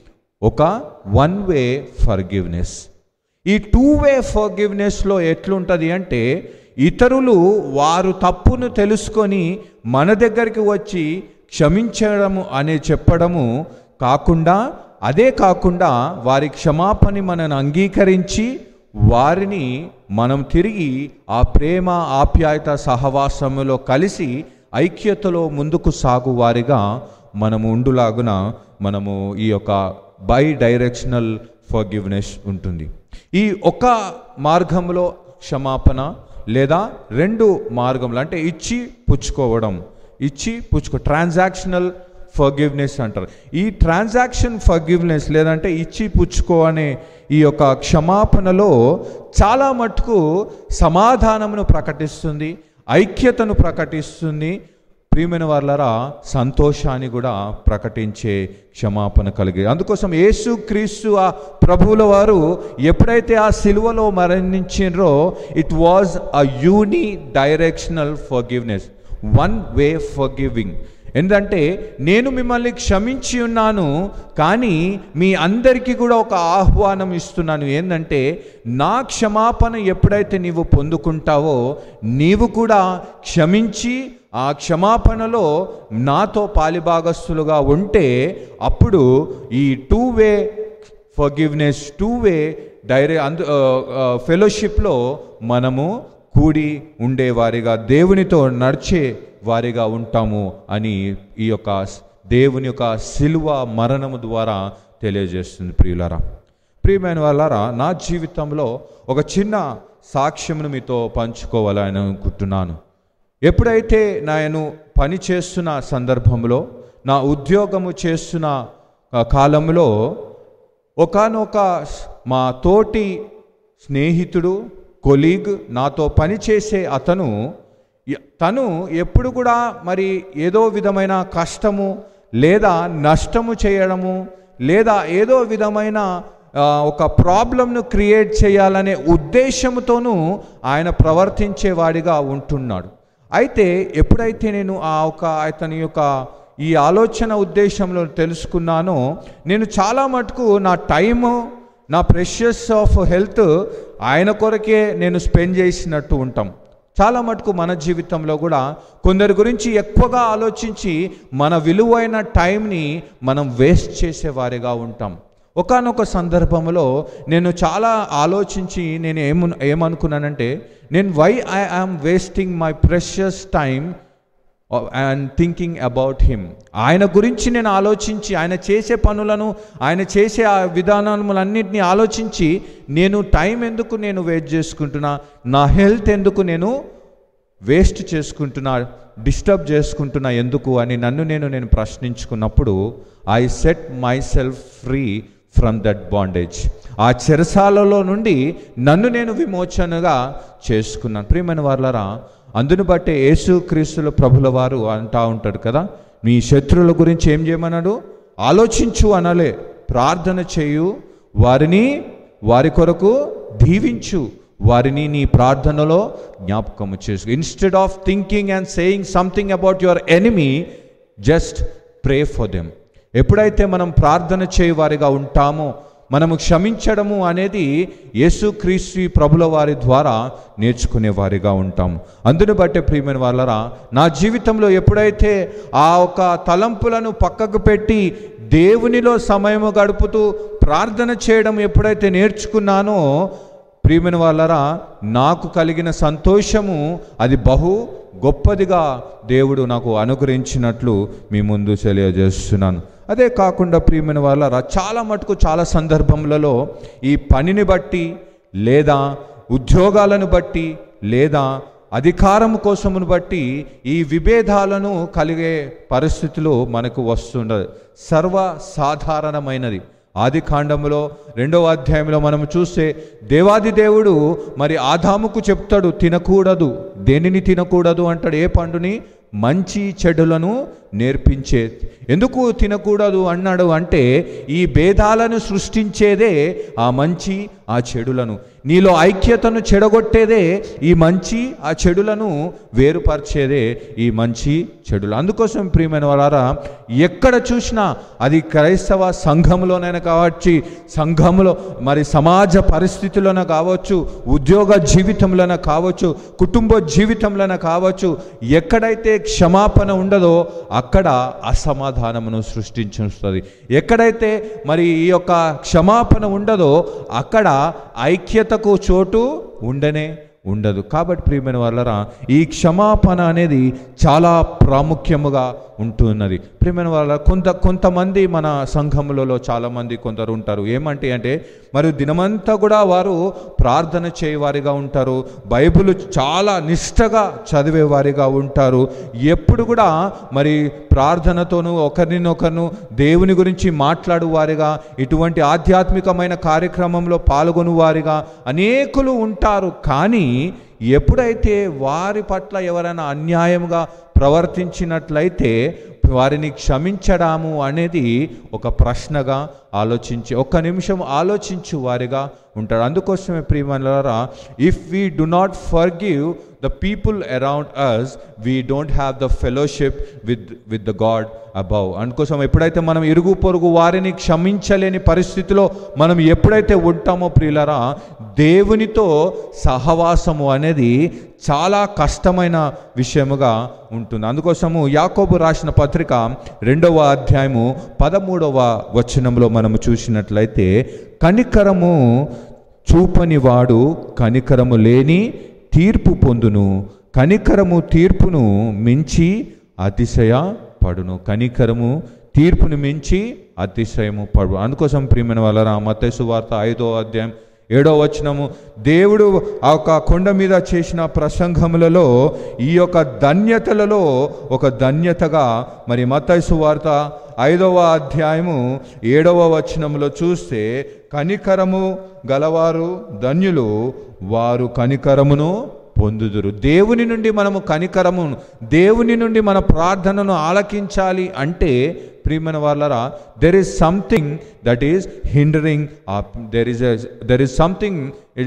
ఒక వన్ వే ఫర్గివ్నెస్ ఈ టూ వే ఫర్గివ్నెస్లో ఎట్లుంటుంది అంటే ఇతరులు వారు తప్పును తెలుసుకొని మన దగ్గరికి వచ్చి క్షమించడము అనే చెప్పడము కాకుండా అదే కాకుండా వారి క్షమాపణని మనను అంగీకరించి వారిని మనం తిరిగి ఆ ప్రేమ ఆప్యాయత సహవాసములో కలిసి ఐక్యతలో ముందుకు సాగు వారిగా మనము ఉండులాగున మనము ఈ యొక్క బై డైరెక్షనల్ ఫర్గివ్నెస్ ఉంటుంది ఈ ఒక మార్గంలో క్షమాపణ లేదా రెండు మార్గంలో అంటే ఇచ్చి పుచ్చుకోవడం ఇచ్చి పుచ్చుకో ట్రాన్సాక్షనల్ ఫర్గివ్నెస్ అంటారు ఈ ట్రాన్సాక్షన్ ఫర్గివ్నెస్ లేదంటే ఇచ్చి పుచ్చుకో అనే ఈ యొక్క క్షమాపణలో చాలా మటుకు సమాధానమును ప్రకటిస్తుంది ఐక్యతను ప్రకటిస్తుంది ప్రియమైన వాళ్ళరా సంతోషాన్ని కూడా ప్రకటించే క్షమాపణ కలిగి అందుకోసం యేసు క్రీస్తు ఆ ప్రభువుల వారు ఎప్పుడైతే ఆ సిలువలో మరణించినరో it was a unidirectional forgiveness one way forgiving ఎందుకంటే నేను మిమ్మల్ని క్షమించి ఉన్నాను కానీ మీ అందరికీ కూడా ఒక ఆహ్వానం ఇస్తున్నాను ఏంటంటే నా క్షమాపణ ఎప్పుడైతే నీవు పొందుకుంటావో నీవు కూడా క్షమించి ఆ క్షమాపణలో నాతో పాలిభాగస్తులుగా ఉంటే అప్పుడు ఈ two way forgiveness two way డైరె అందు ఫెలోషిప్లో మనము కూడి ఉండేవారిగా దేవునితో నడిచే వారిగా ఉంటాము అని ఈ యొక్క దేవుని యొక్క సిలువ మరణము ద్వారా తెలియజేస్తుంది ప్రియులరా ప్రియమైన వాళ్ళారా నా జీవితంలో ఒక చిన్న సాక్ష్యమును మీతో పంచుకోవాలని అనుకుంటున్నాను ఎప్పుడైతే నేను పని చేస్తున్న సందర్భంలో నా ఉద్యోగము చేస్తున్న ఆ, కాలంలో ఒకానొక మా తోటి స్నేహితుడు కొలీగ్ నాతో పనిచేసే అతను ఎ- తను ఎప్పుడు కూడా మరి ఏదో విధమైన కష్టము లేదా నష్టము చేయడము లేదా ఏదో విధమైన ఆ, ఒక ప్రాబ్లంను క్రియేట్ చేయాలనే ఉద్దేశంతోనూ ఆయన ప్రవర్తించేవాడిగా ఉంటున్నాడు అయితే ఎప్పుడైతే నేను ఆ ఒక అతని యొక్క ఈ ఆలోచన ఉద్దేశంలో తెలుసుకున్నానో నేను చాలా మటుకు నా టైము నా ప్రెషస్ ఆఫ్ హెల్త్ ఆయన కొరకే నేను స్పెండ్ చేసినట్టు ఉంటాం చాలా మటుకు మన జీవితంలో కూడా కొందరి గురించి ఎక్కువగా ఆలోచించి మన విలువైన టైంని మనం వేస్ట్ చేసేవారిగా ఉంటాం ఒకానొక సందర్భంలో నేను చాలా ఆలోచించి నేను ఏము ఏమనుకున్నానంటే నేను why I am wasting my precious time and thinking about him ఆయన గురించి నేను ఆలోచించి ఆయన చేసే పనులను ఆయన చేసే ఆ విధానములన్నింటినీ ఆలోచించి నేను టైం ఎందుకు నేను వేస్ట్ చేసుకుంటున్నా నా హెల్త్ ఎందుకు నేను వేస్ట్ చేసుకుంటున్నా డిస్టర్బ్ చేసుకుంటున్నా ఎందుకు అని నన్ను నేను నేను ప్రశ్నించుకున్నప్పుడు I set myself free from that bondage ఆ చెరసాలలో నుండి నన్ను నేను విమోచనగా చేసుకున్నాను ప్రియమైన వాళ్ళరా అందును బట్టే యేసు క్రీస్తుల ప్రభుల వారు అంటా ఉంటాడు కదా నీ శత్రువుల గురించి ఏం చేయమన్నాడు ఆలోచించు అనలే ప్రార్థన చేయు వారిని వారి కొరకు దీవించు వారిని నీ ప్రార్థనలో జ్ఞాపకము చేసు instead of thinking and saying something about your enemy just pray for them ఎప్పుడైతే మనం ప్రార్థన చేయవారిగా ఉంటామో మనము క్షమించడము అనేది యేసుక్రీస్తు ప్రభుల వారి ద్వారా నేర్చుకునే వారిగా ఉంటాము అందుని బట్టే ప్రియమైన వాళ్ళరా నా జీవితంలో ఎప్పుడైతే ఆ ఒక తలంపులను పక్కకు పెట్టి దేవునిలో సమయము గడుపుతూ ప్రార్థన చేయడం ఎప్పుడైతే నేర్చుకున్నానో ప్రియమైన వాళ్ళరా నాకు కలిగిన సంతోషము అది బహు గొప్పదిగా దేవుడు నాకు అనుగ్రహించినట్లు మీ ముందు తెలియజేస్తున్నాను అదే కాకుండా ప్రియమైన వాళ్ళరా చాలా మటుకు చాలా సందర్భములలో ఈ పనిని బట్టి లేదా ఉద్యోగాలను బట్టి లేదా అధికారం కోసమును బట్టి ఈ విభేదాలను కలిగే పరిస్థితులు మనకు వస్తుండదు సర్వసాధారణమైనది ఆది కాండంలో రెండవ అధ్యాయంలో మనం చూస్తే దేవాది దేవుడు మరి ఆదాముకు చెప్తాడు తినకూడదు దేనిని తినకూడదు అంటాడు ఏ పండుని మంచి చెడులను నేర్పించే ఎందుకు తినకూడదు అన్నాడు అంటే ఈ భేదాలను సృష్టించేదే ఆ మంచి ఆ చెడులను నీలో ఐక్యతను చెడగొట్టేదే ఈ మంచి ఆ చెడులను వేరుపరిచేదే ఈ మంచి చెడులు అందుకోసం ప్రియమైన వారా ఎక్కడ చూసినా అది క్రైస్తవ సంఘంలోనైనా కావచ్చు సంఘంలో మరి సమాజ పరిస్థితుల్లోనే కావచ్చు ఉద్యోగ జీవితంలోనే కావచ్చు కుటుంబ జీవితంలోనే కావచ్చు ఎక్కడైతే క్షమాపణ ఉండదో అక్కడ అసమాధానమును సృష్టించుస్తుంది ఎక్కడైతే మరి ఈ యొక్క క్షమాపణ ఉండదో అక్కడ ఐక్యతకు చోటు ఉండనే ఉండదు కాబట్టి ప్రియమైన వాళ్ళరా ఈ క్షమాపణ అనేది చాలా ప్రాముఖ్యముగా ఉంటున్నది ప్రియమైన వాళ్ళ కొంత కొంతమంది మన సంఘములలో చాలామంది కొందరు ఉంటారు ఏమంటే అంటే మరి దినమంతా కూడా వారు ప్రార్థన చేయవారిగా ఉంటారు బైబిల్ చాలా నిష్టగా చదివేవారిగా ఉంటారు ఎప్పుడు కూడా మరి ప్రార్థనతోనూ ఒకరినొకరును దేవుని గురించి మాట్లాడు వారిగా ఇటువంటి ఆధ్యాత్మికమైన కార్యక్రమంలో పాల్గొను వారిగా అనేకులు ఉంటారు కానీ ఎప్పుడైతే వారి పట్ల ఎవరైనా అన్యాయంగా ప్రవర్తించినట్లయితే వారిని క్షమించడము అనేది ఒక ప్రశ్నగా ఆలోచించి ఒక్క నిమిషం ఆలోచించు వారిగా ఉంటాడు అందుకోసమే ప్రియమలారా if we do not forgive the people around us we don't have the fellowship with with the God above అందుకోసం ఎప్పుడైతే మనం ఇరుగు పొరుగు వారిని క్షమించలేని పరిస్థితిలో మనం ఎప్పుడైతే ఉంటామో ప్రియులరా దేవునితో సహవాసము అనేది చాలా కష్టమైన విషయముగా ఉంటుంది అందుకోసము యాకోబు రాసిన పత్రిక రెండవ అధ్యాయము పదమూడవ వచనంలో మనము చూసినట్లయితే కనికరము చూపని వాడు కనికరము లేని తీర్పు పొందును కనికరము తీర్పును మించి అతిశయ పడును కనికరము తీర్పును మించి అతిశయము పడు అందుకోసం ప్రియమైన వాళ్ళ మతేసు వార్త ఐదో అధ్యాయం ఏడో వచనము దేవుడు ఆ యొక్క కొండ మీద చేసిన ప్రసంగములలో ఈ యొక్క ధన్యతలలో ఒక ధన్యతగా మరి మతైసు వార్త ఐదవ అధ్యాయము ఏడవ వచనములో చూస్తే కనికరము గలవారు ధన్యులు వారు కనికరమును పొందుదురు దేవుని నుండి మనము కనికరమును దేవుని నుండి మన ప్రార్థనను ఆలకించాలి అంటే ప్రియమైన వాళ్ళరా there is something that is hindering there is there is something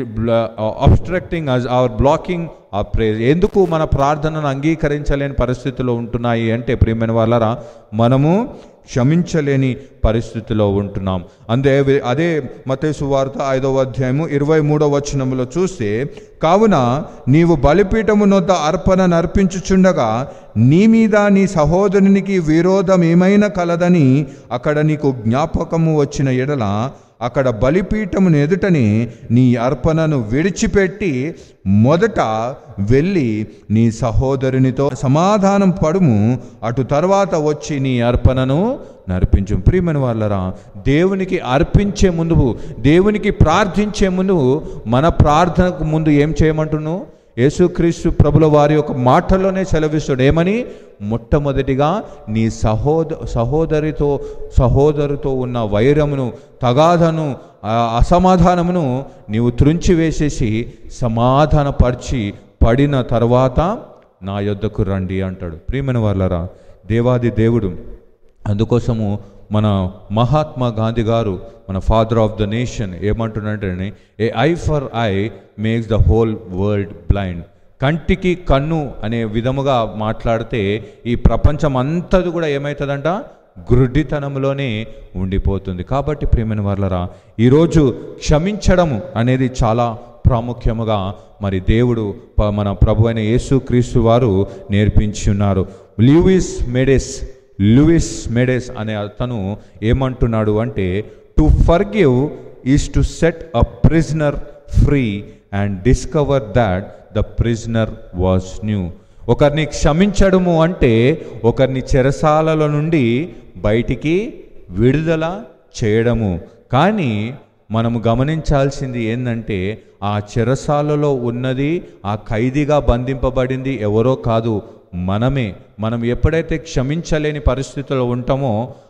obstructing us our blocking a prayer ఎందుకు మన ప్రార్థనను అంగీకరించలేని పరిస్థితిలో ఉంటున్నాయి అంటే ప్రియమైన వాళ్ళరా మనము క్షమించలేని పరిస్థితిలో ఉంటున్నాం అందే అదే మతేసు వార్త ఐదవ అధ్యాయము ఇరవై మూడవ వచనములో చూస్తే కావున నీవు బలిపీఠము నొద్ద అర్పణ నర్పించుచుండగా నీ మీద నీ సహోదరునికి విరోధం ఏమైనా కలదని అక్కడ నీకు జ్ఞాపకము వచ్చిన ఎడల అక్కడ బలిపీఠమును ఎదుటనే నీ అర్పణను విడిచిపెట్టి మొదట వెళ్ళి నీ సహోదరునితో సమాధానం పడుము అటు తర్వాత వచ్చి నీ అర్పణను నర్పించు ప్రియమైన వాళ్ళరా దేవునికి అర్పించే ముందు దేవునికి ప్రార్థించే ముందు మన ప్రార్థనకు ముందు ఏం చేయమంటున్నావు యేసుక్రీస్తు ప్రభుల వారి యొక్క మాటల్లోనే సెలవిస్తాడు ఏమని మొట్టమొదటిగా నీ సహోద సహోదరితో సహోదరుతో ఉన్న వైరమును తగాదను ఆ అసమాధానమును నీవు త్రుంచి వేసేసి సమాధానపరిచి పడిన తర్వాత నా యొద్దకు రండి అంటాడు ప్రియమైన వాళ్ళరా దేవాది దేవుడు అందుకోసము మన మహాత్మా గాంధీ గారు మన ఫాదర్ ఆఫ్ ద నేషన్ ఏమంటున్నాడంటే an eye for eye makes the whole world blind కంటికి కన్ను అనే విధముగా మాట్లాడితే ఈ ప్రపంచం అంతది కూడా ఏమవుతుందంట గ్రుడ్డితనంలోనే ఉండిపోతుంది కాబట్టి ప్రియమైన వాళ్ళరా ఈరోజు క్షమించడము అనేది చాలా ప్రాముఖ్యముగా మరి దేవుడు ప- మన ప్రభు అయిన యేసుక్రీస్తు వారు నేర్పించి ఉన్నారు లూయిస్ మెడెస్ లూయిస్ మెడెస్ అనే అతను ఏమంటున్నాడు అంటే to forgive is to set a prisoner free and discover that the prisoner was you ఒకరిని క్షమించడము అంటే ఒకరిని చెరసాలలో నుండి బయటికి విడుదల చేయడము కానీ మనము గమనించాల్సింది ఏంటంటే ఆ చెరసాలలో ఉన్నది ఆ ఖైదీగా బంధింపబడింది ఎవరో కాదు మనమే మనం ఎప్పుడైతే క్షమించలేని పరిస్థితిలో ఉంటామో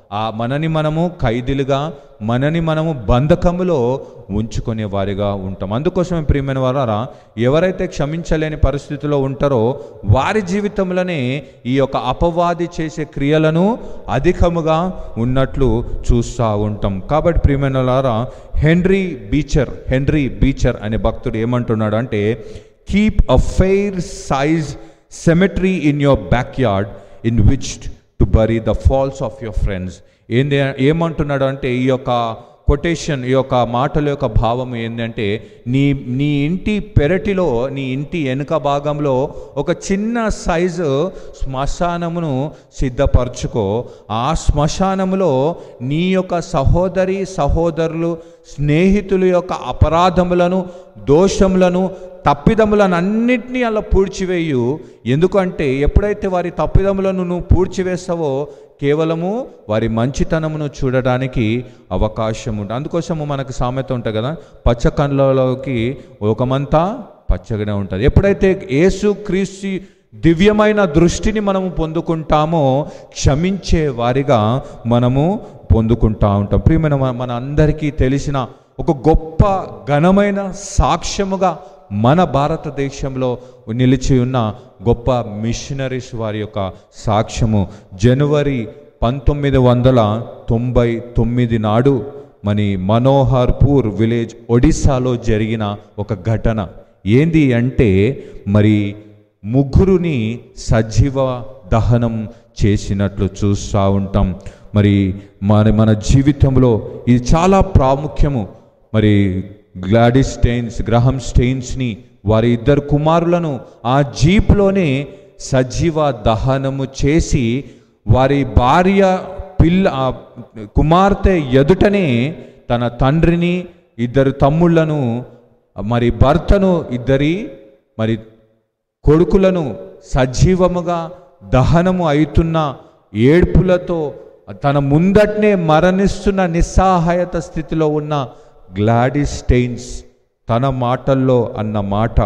ఆ మనని మనము ఖైదీలుగా మనని మనము బంధకములో ఉంచుకునే వారిగా ఉంటాం అందుకోసమే ప్రియమైన వారా ఎవరైతే క్షమించలేని పరిస్థితిలో ఉంటారో వారి జీవితంలోనే ఈ యొక్క అపవాది చేసే క్రియలను అధికముగా ఉన్నట్లు చూస్తూ ఉంటాం కాబట్టి ప్రియమైన వారా హెన్రీ బీచర్ హెన్రీ బీచర్ అనే భక్తుడు ఏమంటున్నాడు అంటే keep a fair size cemetery in your back yard in which to bury the faults of your friends ఏంది ఏమంటున్నాడు అంటే ఈ యొక్క కొటేషన్ ఈ యొక్క మాటల యొక్క భావం ఏంటంటే నీ నీ ఇంటి పెరటిలో నీ ఇంటి వెనుక భాగంలో ఒక చిన్న సైజు శ్మశానమును సిద్ధపరచుకో ఆ శ్మశానములో నీ యొక్క సహోదరి సహోదరులు స్నేహితుల యొక్క అపరాధములను దోషములను తప్పిదములను అన్నింటినీ అలా పూడ్చివేయు ఎందుకంటే ఎప్పుడైతే వారి తప్పిదములను నువ్వు పూడ్చివేస్తావో కేవలము వారి మంచితనమును చూడడానికి అవకాశం ఉంటుంది అందుకోసము మనకు సామెత ఉంటుంది కదా పచ్చ కండ్లలోకి ఒకమంతా పచ్చగానే ఉంటుంది ఎప్పుడైతే యేసు క్రీస్తు దివ్యమైన దృష్టిని మనము పొందుకుంటామో క్షమించే వారిగా మనము పొందుకుంటా ఉంటాం ప్రియమైన మన- మన అందరికీ తెలిసిన ఒక గొప్ప ఘనమైన సాక్ష్యముగా మన భారతదేశంలో నిలిచి ఉన్న గొప్ప మిషనరీస్ వారి యొక్క సాక్ష్యము జనవరి పంతొమ్మిది వందల తొంభై తొమ్మిది నాడు మన మనోహర్పూర్ విలేజ్ ఒడిశాలో జరిగిన ఒక ఘటన ఏంది అంటే మరి ముగ్గురుని సజీవ దహనం చేసినట్లు చూస్తూ ఉంటాం మరి మరి మన జీవితంలో ఇది చాలా ప్రాముఖ్యము మరి గ్లాడిస్ స్టెయిన్స్ గ్రహం స్టెయిన్స్ని వారి ఇద్దరు కుమారులను ఆ జీప్లోనే సజీవ దహనము చేసి వారి భార్య పిల్ల ఆ కుమార్తె ఎదుటనే తన తండ్రిని ఇద్దరు తమ్ముళ్లను మరి భర్తను ఇద్దరి మరి కొడుకులను సజీవముగా దహనము అవుతున్న ఏడ్పులతో తన ముందట్నే మరణిస్తున్న నిస్సహాయత స్థితిలో ఉన్న గ్లాడిస్ స్టెయిన్స్ తన మాటల్లో అన్న మాట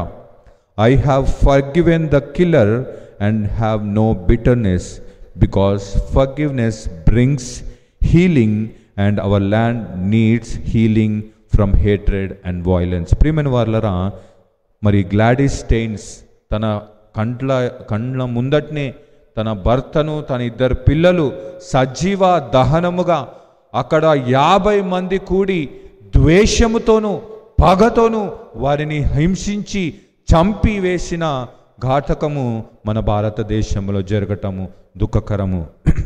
I have forgiven the killer and have no bitterness because forgiveness brings healing and our land needs healing from hatred and violence ప్రియమైన వాళ్ళరా మరి గ్లాడిస్ స్టెయిన్స్ తన కండ్ల కండ్ల ముందట్నే తన భర్తను తన ఇద్దరు పిల్లలు సజీవ దహనముగా అక్కడ యాభై మంది కూడి ద్వేషముతోనూ పగతోనూ వారిని హింసించి చంపి వేసిన ఘాతకము మన భారతదేశంలో జరగటము దుఃఖకరము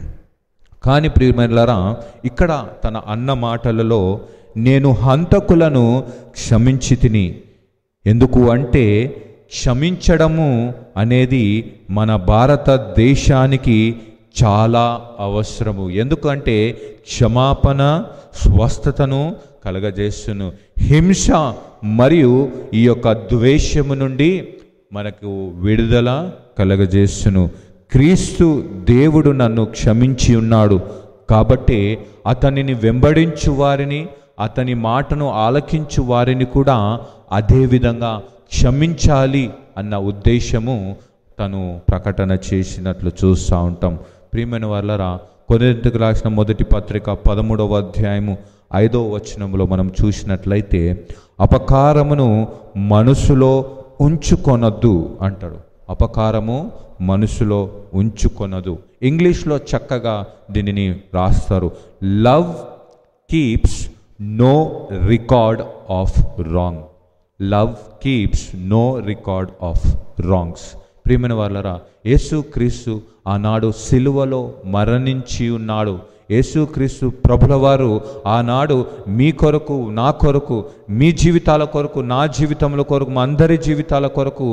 కానీ ప్రియమైనలారా ఇక్కడ తన అన్న మాటలలో నేను హంతకులను క్షమించి తిని ఎందుకు అంటే క్షమించడము అనేది మన భారతదేశానికి చాలా అవసరము ఎందుకంటే క్షమాపణ స్వస్థతను కలగజేస్తును హింస మరియు ఈ యొక్క ద్వేషము నుండి మనకు విడుదల కలగజేస్తును క్రీస్తు దేవుడు నన్ను క్షమించి ఉన్నాడు కాబట్టి అతనిని వెంబడించు వారిని అతని మాటను ఆలకించు వారిని కూడా అదే విధంగా క్షమించాలి అన్న ఉద్దేశము తను ప్రకటన చేసినట్లు చూస్తూ ఉంటాం ప్రియమైన వాళ్ళరా కొరింథీయులకు రాసిన మొదటి పత్రిక పదమూడవ అధ్యాయము ఐదవ వచనంలో మనం చూసినట్లయితే అపకారమును మనసులో ఉంచుకొనొద్దు అంటాడు అపకారము మనసులో ఉంచుకొనదు ఇంగ్లీష్లో చక్కగా దీనిని రాస్తారు love keeps no record of wrong love keeps no record of wrongs ప్రియమైన వాళ్ళరా యేసు క్రీస్తు ఆనాడు సిలువలో మరణించి ఉన్నాడు యేసుక్రీస్తు ప్రభుల వారు ఆనాడు మీ కొరకు నా కొరకు మీ జీవితాల కొరకు నా జీవితముల కొరకు మా అందరి జీవితాల కొరకు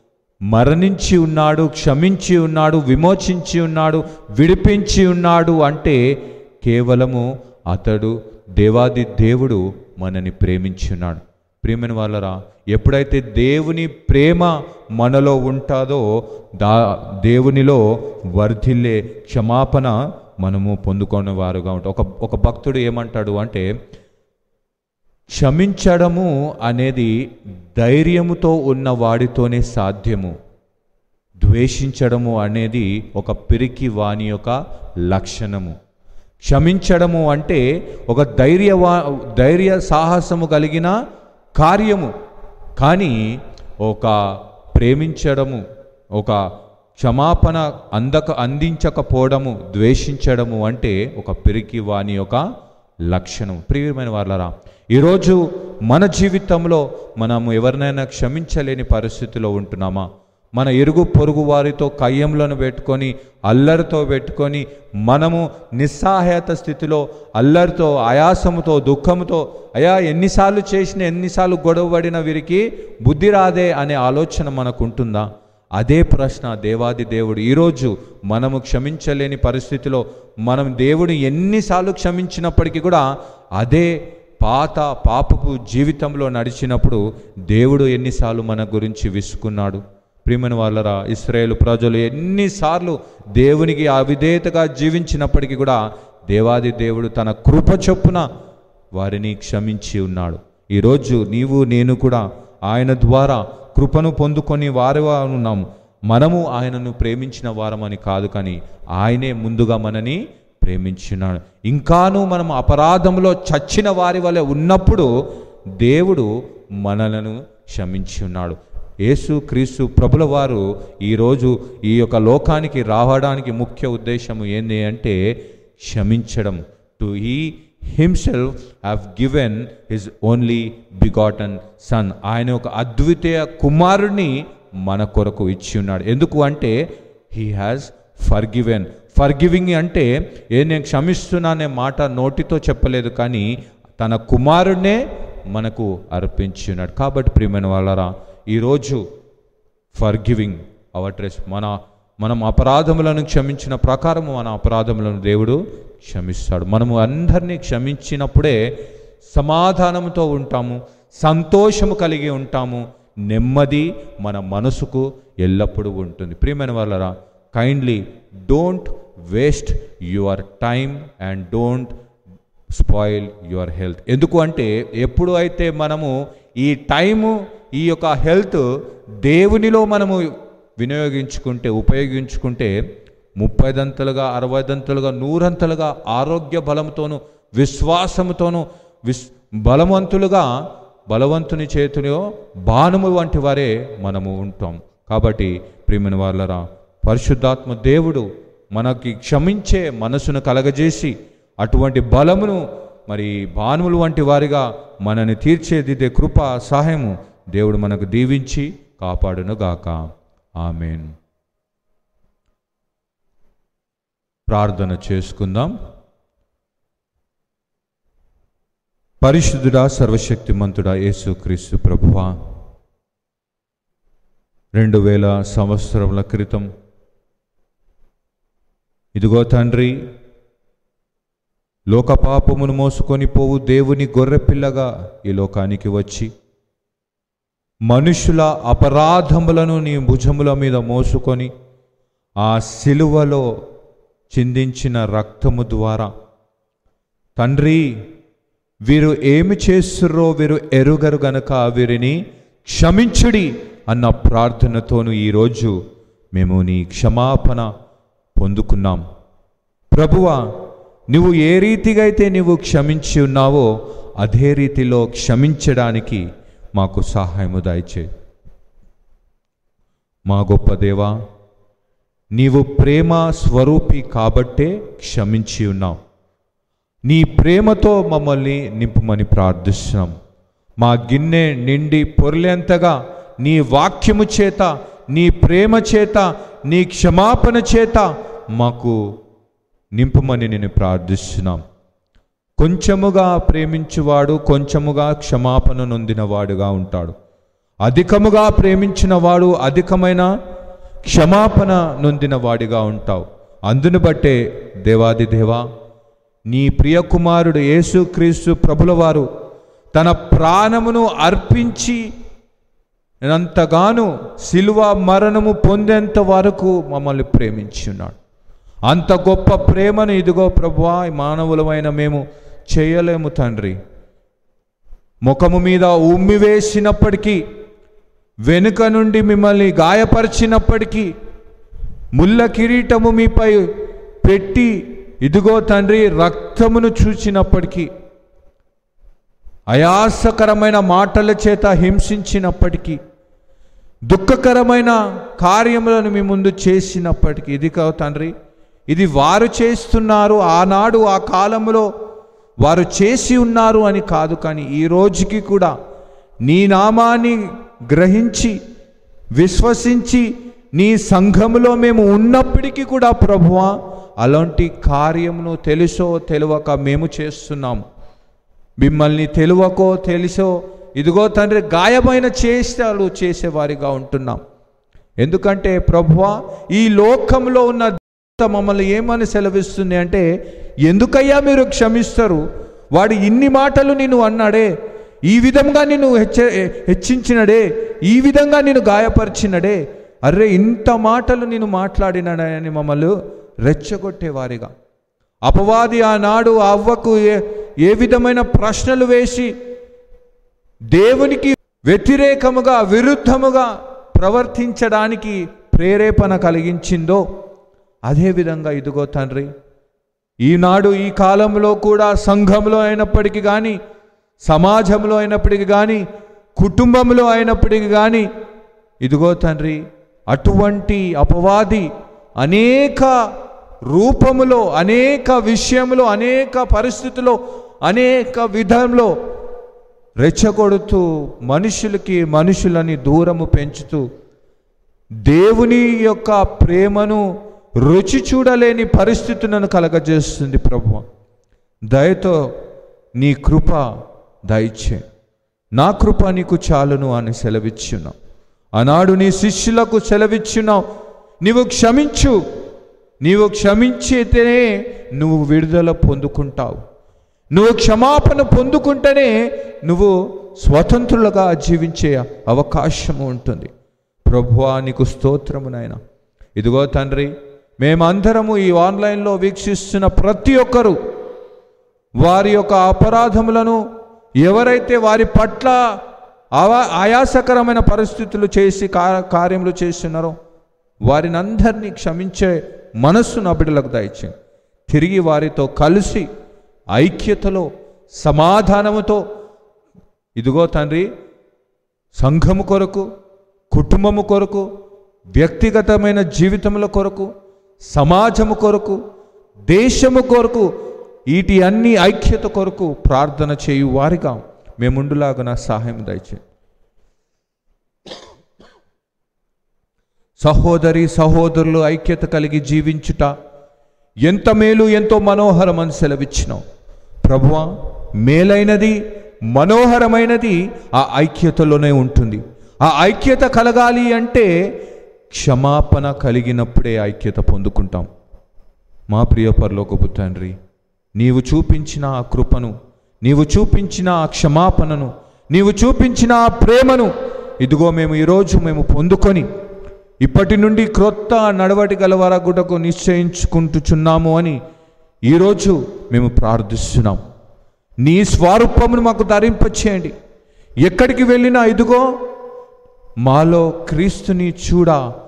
మరణించి ఉన్నాడు క్షమించి ఉన్నాడు విమోచించి ఉన్నాడు విడిపించి ఉన్నాడు అంటే కేవలము అతడు దేవాది దేవుడు మనని ప్రేమించి ఉన్నాడు ప్రియమైన వాళ్ళరా ఎప్పుడైతే దేవుని ప్రేమ మనలో ఉంటుందో దా దేవునిలో వర్ధిల్లే క్షమాపణ మనము పొందుకునే వారుగా ఉంటాం ఒక ఒక భక్తుడు ఏమంటాడు అంటే క్షమించడము అనేది ధైర్యముతో ఉన్న వాడితోనే సాధ్యము ద్వేషించడము అనేది ఒక పిరికి వాని యొక్క లక్షణము క్షమించడము అంటే ఒక ధైర్యవా ధైర్య సాహసము కలిగిన కార్యము కానీ ఒక ప్రేమించడము ఒక క్షమాపణ అందక అందించకపోవడము ద్వేషించడము అంటే ఒక పిరికి వాని యొక్క లక్షణం ప్రియమైన వాళ్ళరా ఈరోజు మన జీవితంలో మనము ఎవరినైనా క్షమించలేని పరిస్థితిలో ఉంటున్నామా మన ఎరుగు పొరుగు వారితో కయ్యంలను పెట్టుకొని అల్లరితో పెట్టుకొని మనము నిస్సహాయత స్థితిలో అల్లరితో ఆయాసముతో దుఃఖముతో అయా ఎన్నిసార్లు చేసిన ఎన్నిసార్లు గొడవబడిన వీరికి బుద్ధి రాదే అనే ఆలోచన మనకు ఉంటుందా అదే ప్రశ్న దేవాది దేవుడు ఈరోజు మనము క్షమించలేని పరిస్థితిలో మనం దేవుడు ఎన్నిసార్లు క్షమించినప్పటికీ కూడా అదే పాత పాపపు జీవితంలో నడిచినప్పుడు దేవుడు ఎన్నిసార్లు మన గురించి విసుకున్నాడు ప్రియమైన వాళ్ళరా ఇస్రాయేల్ ప్రజలు ఎన్నిసార్లు దేవునికి అవిధేయతగా జీవించినప్పటికీ కూడా దేవాది దేవుడు తన కృప చొప్పున వారిని క్షమించి ఉన్నాడు ఈరోజు నీవు నేను కూడా ఆయన ద్వారా కృపను పొందుకొని వారిగా ఉన్నాము మనము ఆయనను ప్రేమించిన వారమని కాదు కానీ ఆయనే ముందుగా మనని ప్రేమించున్నాడు ఇంకాను మనం అపరాధంలో చచ్చిన వారి వలె ఉన్నప్పుడు దేవుడు మనలను క్షమించి ఉన్నాడు యేసు క్రీస్తు ప్రభుల వారు ఈరోజు ఈ యొక్క లోకానికి రావడానికి ముఖ్య ఉద్దేశము ఏంటి అంటే క్షమించడం to he himself have given his only begotten son ఆయన ఒక అద్వితీయ కుమారుణ్ణి మన కొరకు ఇచ్చి ఉన్నాడు ఎందుకు అంటే he has forgiven forgiving అంటే ఏ నేను క్షమిస్తున్నానే మాట నోటితో చెప్పలేదు కానీ తన కుమారుణ్ణే మనకు అర్పించి ఉన్నాడు కాబట్టి ప్రియమైన వాళ్ళరా ఈరోజు ఫర్ గివింగ్ అవర్ ట్రెస్ మన మనం అపరాధములను క్షమించిన ప్రకారము మన అపరాధములను దేవుడు క్షమిస్తాడు మనము అందరినీ క్షమించినప్పుడే సమాధానంతో ఉంటాము సంతోషము కలిగి ఉంటాము నెమ్మది మన మనసుకు ఎల్లప్పుడూ ఉంటుంది ప్రియమైన వాళ్ళరా kindly don't waste your time and don't spoil your health ఎందుకు అంటే ఎప్పుడు అయితే మనము ఈ టైము ఈ యొక్క హెల్త్ దేవునిలో మనము వినియోగించుకుంటే ఉపయోగించుకుంటే ముప్పైదంతలుగా అరవైదంతలుగా నూరంతలుగా ఆరోగ్య బలంతోనూ విశ్వాసముతోనూ విస్ బలవంతులుగా బలవంతుని చేతిలో బాణము వంటి వారే మనము ఉంటాం కాబట్టి ప్రియమైన వాళ్ళరా పరిశుద్ధాత్మ దేవుడు మనకి క్షమించే మనసును కలగజేసి అటువంటి బలమును మరి బాణములు వంటి వారిగా మనని తీర్చేదిదే కృప సహాయము దేవుడు మనకు దీవించి కాపాడును గాక ఆమెన్ ప్రార్థన చేసుకుందాం పరిశుద్ధుడా సర్వశక్తిమంతుడా యేసుక్రీస్తు ప్రభువా రెండు వేల సంవత్సరముల క్రితం ఇదిగో తండ్రి లోకపాపమును మోసుకొని పోవు దేవుని గొర్రెపిల్లగా ఈ లోకానికి వచ్చి మనుషుల అపరాధములను నీ భుజముల మీద మోసుకొని ఆ సిలువలో చిందించిన రక్తము ద్వారా తండ్రి వీరు ఏమి చేస్తుర్రో వీరు ఎరుగరు గనక వీరిని క్షమించుడి అన్న ప్రార్థనతోను ఈరోజు మేము నీ క్షమాపణ పొందుకున్నాం ప్రభువా నువ్వు ఏ రీతిగా అయితే నువ్వు క్షమించి ఉన్నావో అదే రీతిలో క్షమించడానికి మాకు సహాయము దయచే మా గొప్ప దేవా నీవు ప్రేమ స్వరూపి కాబట్టే క్షమించి ఉన్నావు నీ ప్రేమతో మమ్మల్ని నింపమని ప్రార్థిస్తున్నాం మా గిన్నె నిండి పొర్లేంతగా నీ వాక్యము చేత నీ ప్రేమ చేత నీ క్షమాపణ చేత మాకు నింపమని నేను ప్రార్థిస్తున్నాం కొంచెముగా ప్రేమించువాడు కొంచెముగా క్షమాపణ నొందినవాడుగా ఉంటాడు అధికముగా ప్రేమించిన వాడు అధికమైన క్షమాపణ నొందిన వాడిగా ఉంటావు అందును బట్టే దేవాది దేవా నీ ప్రియ కుమారుడు యేసుక్రీస్తు ప్రభుల వారు తన ప్రాణమును అర్పించి ఎంతగానో శిలువ మరణము పొందేంత వరకు మమ్మల్ని ప్రేమించి ఉన్నాడు అంత గొప్ప ప్రేమను ఇదిగో ప్రభువా మానవులమైన మేము చేయలేము తండ్రి ముఖము మీద ఉమ్మి వేసినప్పటికీ వెనుక నుండి మిమ్మల్ని గాయపరిచినప్పటికీ ముళ్ళ కిరీటము మీపై పెట్టి ఇదిగో తండ్రి రక్తమును చూచినప్పటికీ అయాసకరమైన మాటల చేత హింసించినప్పటికీ దుఃఖకరమైన కార్యములను మీ ముందు చేసినప్పటికీ ఇది కావు తండ్రి ఇది వారు చేస్తున్నారు ఆనాడు ఆ కాలంలో వారు చేసి ఉన్నారు అని కాదు కానీ ఈ రోజుకి కూడా నీ నామాన్ని గ్రహించి విశ్వసించి నీ సంఘములో మేము ఉన్నప్పటికీ కూడా ప్రభువా అలాంటి కార్యమును తెలుసో తెలియక మేము చేస్తున్నాము మిమ్మల్ని తెలువకో తెలుసో ఇదిగో తండ్రి గాయమైన చేష్టాలు చేసేవారిగా ఉంటున్నాం ఎందుకంటే ప్రభువా ఈ లోకంలో ఉన్న దేవత మమ్మల్ని ఏమని సెలవిస్తుంది అంటే ఎందుకయ్యా మీరు క్షమిస్తారు వాడు ఇన్ని మాటలు నిన్ను అన్నాడే ఈ విధంగా నిన్ను హెచ్చ హెచ్చించినడే ఈ విధంగా నిన్ను గాయపరిచినడే అర్రే ఇంత మాటలు నేను మాట్లాడినాడని మమ్మల్ని రెచ్చగొట్టేవారిగా అపవాది ఆనాడు ఆ అవ్వకు ఏ ఏ విధమైన ప్రశ్నలు వేసి దేవునికి వ్యతిరేకముగా విరుద్ధముగా ప్రవర్తించడానికి ప్రేరేపణ కలిగించిందో అదేవిధంగా ఇదిగో తండ్రి ఈనాడు ఈ కాలంలో కూడా సంఘంలో అయినప్పటికీ కానీ సమాజంలో అయినప్పటికీ కానీ కుటుంబంలో అయినప్పటికీ కానీ ఇదిగో తండ్రి అటువంటి అపవాది అనేక రూపములో అనేక విషయంలో అనేక పరిస్థితుల్లో అనేక విధంలో రెచ్చగొడుతూ మనుషులకి మనుషులని దూరము పెంచుతూ దేవుని యొక్క ప్రేమను రుచి చూడలేని పరిస్థితులను కలగజేస్తుంది ప్రభు దయతో నీ కృప దయచే నా కృప నీకు చాలును అని సెలవిచ్చున్నావు ఆనాడు నీ శిష్యులకు సెలవిచ్చున్నావు నీవు క్షమించు నీవు క్షమించితేనే నువ్వు విడుదల పొందుకుంటావు నువ్వు క్షమాపణ పొందుకుంటేనే నువ్వు స్వతంత్రులుగా జీవించే అవకాశం ఉంటుంది ప్రభువా నీకు స్తోత్రము నాయన ఇదిగో తండ్రి మేమందరము ఈ ఆన్లైన్లో వీక్షిస్తున్న ప్రతి ఒక్కరూ వారి యొక్క అపరాధములను ఎవరైతే వారి పట్ల ఆవా ఆయాసకరమైన పరిస్థితులు చేసి కా- కార్యములు చేస్తున్నారో వారిని అందరినీ క్షమించే మనస్సు నా బిడ్డలకు దయచేయండి తిరిగి వారితో కలిసి ఐక్యతలో సమాధానముతో ఇదిగో తండ్రి సంఘము కొరకు కుటుంబము కొరకు వ్యక్తిగతమైన జీవితముల కొరకు సమాజము కొరకు దేశము కొరకు వీటి అన్ని ఐక్యత కొరకు ప్రార్థన చేయు వారిగా మేముండులాగా నా సహాయం దయచేయండి సహోదరి సహోదరులు ఐక్యత కలిగి జీవించుట ఎంత మేలు ఎంతో మనోహరం అని సెలవిచ్చినావు ప్రభువా మేలైనది మనోహరమైనది ఆ ఐక్యతలోనే ఉంటుంది ఆ ఐక్యత కలగాలి అంటే క్షమాపణ కలిగినప్పుడే ఐక్యత పొందుకుంటాం మా ప్రియ పరలోకపు తండ్రి నీవు చూపించిన ఆ కృపను నీవు చూపించిన ఆ క్షమాపణను నీవు చూపించిన ఆ ప్రేమను ఇదిగో మేము ఈరోజు మేము పొందుకొని ఇప్పటి నుండి క్రొత్త నడవటి గలవరగుటకు నిశ్చయించుకుంటుచున్నాము అని ఈరోజు మేము ప్రార్థిస్తున్నాం నీ స్వరూపమును మాకు ధరింపచేయండి ఎక్కడికి వెళ్ళినా ఇదిగో మాలో క్రీస్తుని చూడ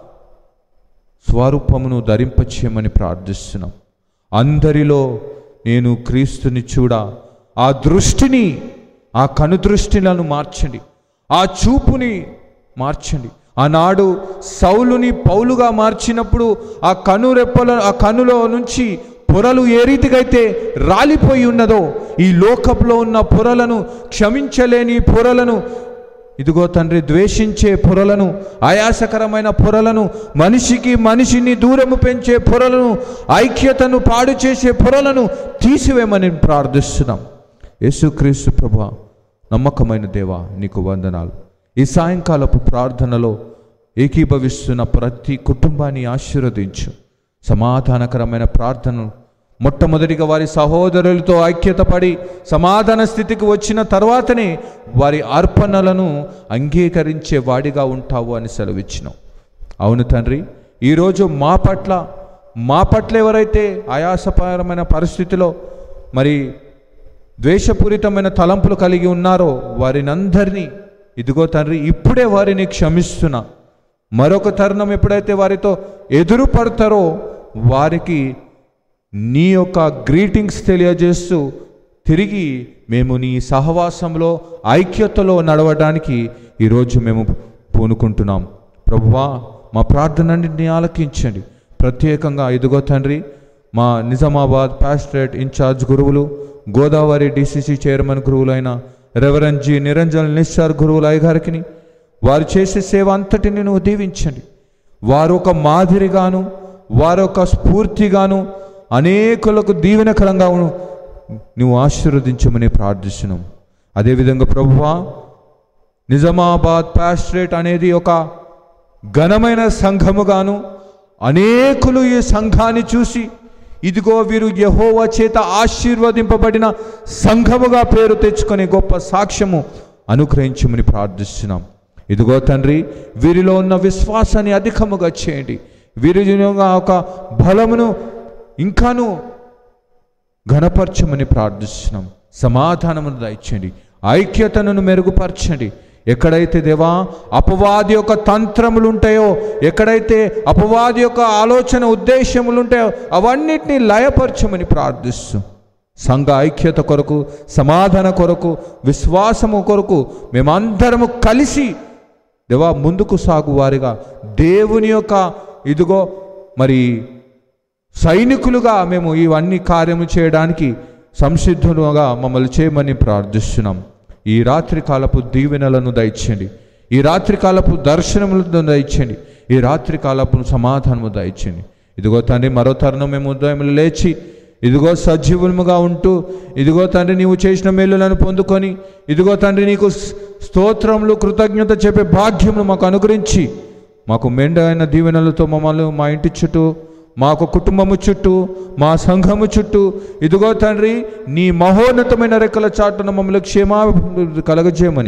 స్వరూపమును ధరింపచేయమని ప్రార్థిస్తున్నాం అందరిలో నేను క్రీస్తుని చూడ ఆ దృష్టిని ఆ కనుదృష్టిలను మార్చండి ఆ చూపుని మార్చండి ఆనాడు సౌలుని పౌలుగా మార్చినప్పుడు ఆ కను రెప్పల ఆ కనులో నుంచి పొరలు ఏ రీతికైతే రాలిపోయి ఉన్నదో ఈ లోకంలో ఉన్న పొరలను క్షమించలేని పొరలను ఇదిగో తండ్రి ద్వేషించే పొరలను ఆయాసకరమైన పొరలను మనిషికి మనిషిని దూరము పెంచే పొరలను ఐక్యతను పాడు చేసే పొరలను తీసివేయమని ప్రార్థిస్తున్నాం యేసుక్రీస్తు ప్రభా నమ్మకమైన దేవా నీకు వందనాలు ఈ సాయంకాలపు ప్రార్థనలో ఏకీభవిస్తున్న ప్రతి కుటుంబాన్ని ఆశీర్వదించు సమాధానకరమైన ప్రార్థనను మొట్టమొదటిగా వారి సహోదరులతో ఐక్యత పడి సమాధాన స్థితికి వచ్చిన తర్వాతనే వారి అర్పణలను అంగీకరించే వాడిగా ఉంటావు అని సెలవిచ్చినావు అవును తండ్రి ఈరోజు మా పట్ల మా పట్ల ఎవరైతే ఆయాసపరమైన పరిస్థితిలో మరి ద్వేషపూరితమైన తలంపులు కలిగి ఉన్నారో వారినందరినీ ఇదిగో తండ్రి ఇప్పుడే వారిని క్షమిస్తున్నా మరొక తరుణం ఎప్పుడైతే వారితో ఎదురు పడతారో వారికి నీ యొక్క గ్రీటింగ్స్ తెలియజేస్తూ తిరిగి మేము నీ సహవాసంలో ఐక్యతలో నడవడానికి ఈరోజు మేము పూనుకుంటున్నాం ప్రభువా మా ప్రార్థనని ఆలకించండి ప్రత్యేకంగా ఇదిగో తండ్రి మా నిజామాబాద్ పాస్టరేట్ ఇన్ఛార్జ్ గురువులు గోదావరి డిసిసి చైర్మన్ గురువులైన రెవరెండ్ జి నిరంజన్ నిస్సార్ గురువుల అయ్యగారికి వారు చేసే సేవ అంతటిని నువ్వు దీవించండి వారు ఒక మాదిరిగాను వారు ఒక స్ఫూర్తిగాను అనేకులకు దీవెనకరంగా ఉను- నువ్వు ఆశీర్వదించమని ప్రార్థిస్తున్నాం అదేవిధంగా ప్రభువా నిజామాబాద్ పాస్ట్రేట్ అనేది ఒక ఘనమైన సంఘముగాను అనేకులు ఈ సంఘాన్ని చూసి ఇదిగో వీరు యహోవా చేత ఆశీర్వదింపబడిన సంఘముగా పేరు తెచ్చుకొని గొప్ప సాక్ష్యము అనుగ్రహించమని ప్రార్థిస్తున్నాం ఇదిగో తండ్రి వీరిలో ఉన్న విశ్వాసాన్ని అధికముగా చేయండి వీరిలో ఒక బలమును ఇంకాను ఘనపరచమని ప్రార్థిస్తున్నాం సమాధానమును దయచండి ఐక్యతను మెరుగుపరచండి ఎక్కడైతే దేవా అపవాది యొక్క తంత్రములు ఉంటాయో ఎక్కడైతే అపవాది యొక్క ఆలోచన ఉద్దేశములు ఉంటాయో అవన్నిటినీ లయపరచమని ప్రార్థిస్తూ సంఘ ఐక్యత కొరకు సమాధాన కొరకు విశ్వాసము కొరకు మేమందరము కలిసి దేవా ముందుకు సాగు వారిగా దేవుని యొక్క ఇదిగో మరి సైనికులుగా మేము ఇవన్నీ కార్యము చేయడానికి సంసిద్ధులుగా మమ్మల్ని చేయమని ప్రార్థిస్తున్నాం ఈ రాత్రి కాలపు దీవెనలను దయచేయండి ఈ రాత్రి కాలపు దర్శనములను దయచేయండి ఈ రాత్రి కాలపు సమాధానము దయచేయండి ఇదిగో తండ్రి మరో తరుణం మేము ఉదయములు లేచి ఇదిగో సజీవులముగా ఉంటూ ఇదిగో తండ్రి నీవు చేసిన మేలులను పొందుకొని ఇదిగో తండ్రి నీకు స్తోత్రములు కృతజ్ఞత చెప్పే భాగ్యమును మాకు అనుగ్రహించి మాకు మెండైన దీవెనలతో మమ్మల్ని మా ఇంటి చుట్టూ మాకు కుటుంబము చుట్టూ మా సంఘము చుట్టూ ఇదిగో తండ్రి నీ మహోన్నతమైన రెక్కల చాటున మమ్మల్ని క్షేమా కలగజేయమని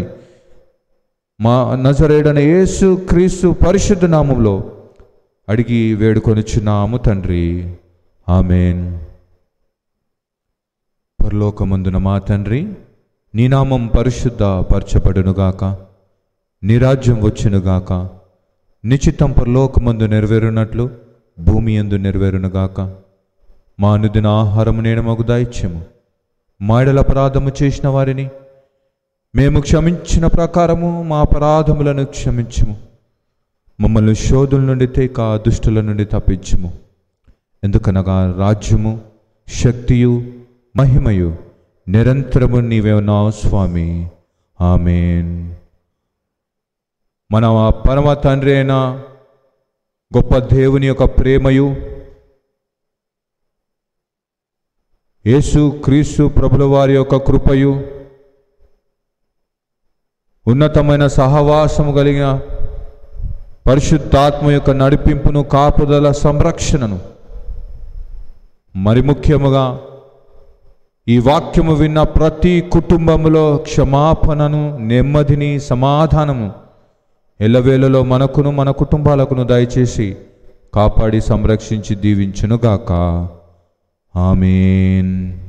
మా నజరేడన యేసు క్రీస్తు పరిశుద్ధ నామంలో అడిగి వేడుకొనిచున్నాము తండ్రి ఆమెన్ పరలోకమందున మా తండ్రి నీ నామం పరిశుద్ధ పరచబడునుగాక నీ రాజ్యం వచ్చునుగాక నిశ్చితం పరలోకమందు నెరవేరునట్లు భూమి ఎందు నెరవేరునుగాక మా అనుదిన ఆహారము నేను మాకు దాయిత్యము మాడల అపరాధము చేసిన వారిని మేము క్షమించిన ప్రకారము మా అపరాధములను క్షమించుము మమ్మల్ని శోధుల నుండి తేక దుష్టుల నుండి తప్పించుము ఎందుకనగా రాజ్యము శక్తియు మహిమయు నిరంతరము నీవే ఉన్నావు స్వామి ఆమెన్ మన పరమ తండ్రి అయిన గొప్ప దేవుని యొక్క ప్రేమయు యేసు క్రీస్తు ప్రభుల వారి యొక్క కృపయు ఉన్నతమైన సహవాసము కలిగిన పరిశుద్ధాత్మ యొక్క నడిపింపును కాపుదల సంరక్షణను మరి ముఖ్యముగా ఈ వాక్యము విన్న ప్రతి కుటుంబములో క్షమాపణను నెమ్మదిని సమాధానము ఎల్లవేళలో మనకును మన కుటుంబాలకును దయచేసి కాపాడి సంరక్షించి దీవించునుగాక ఆమెన్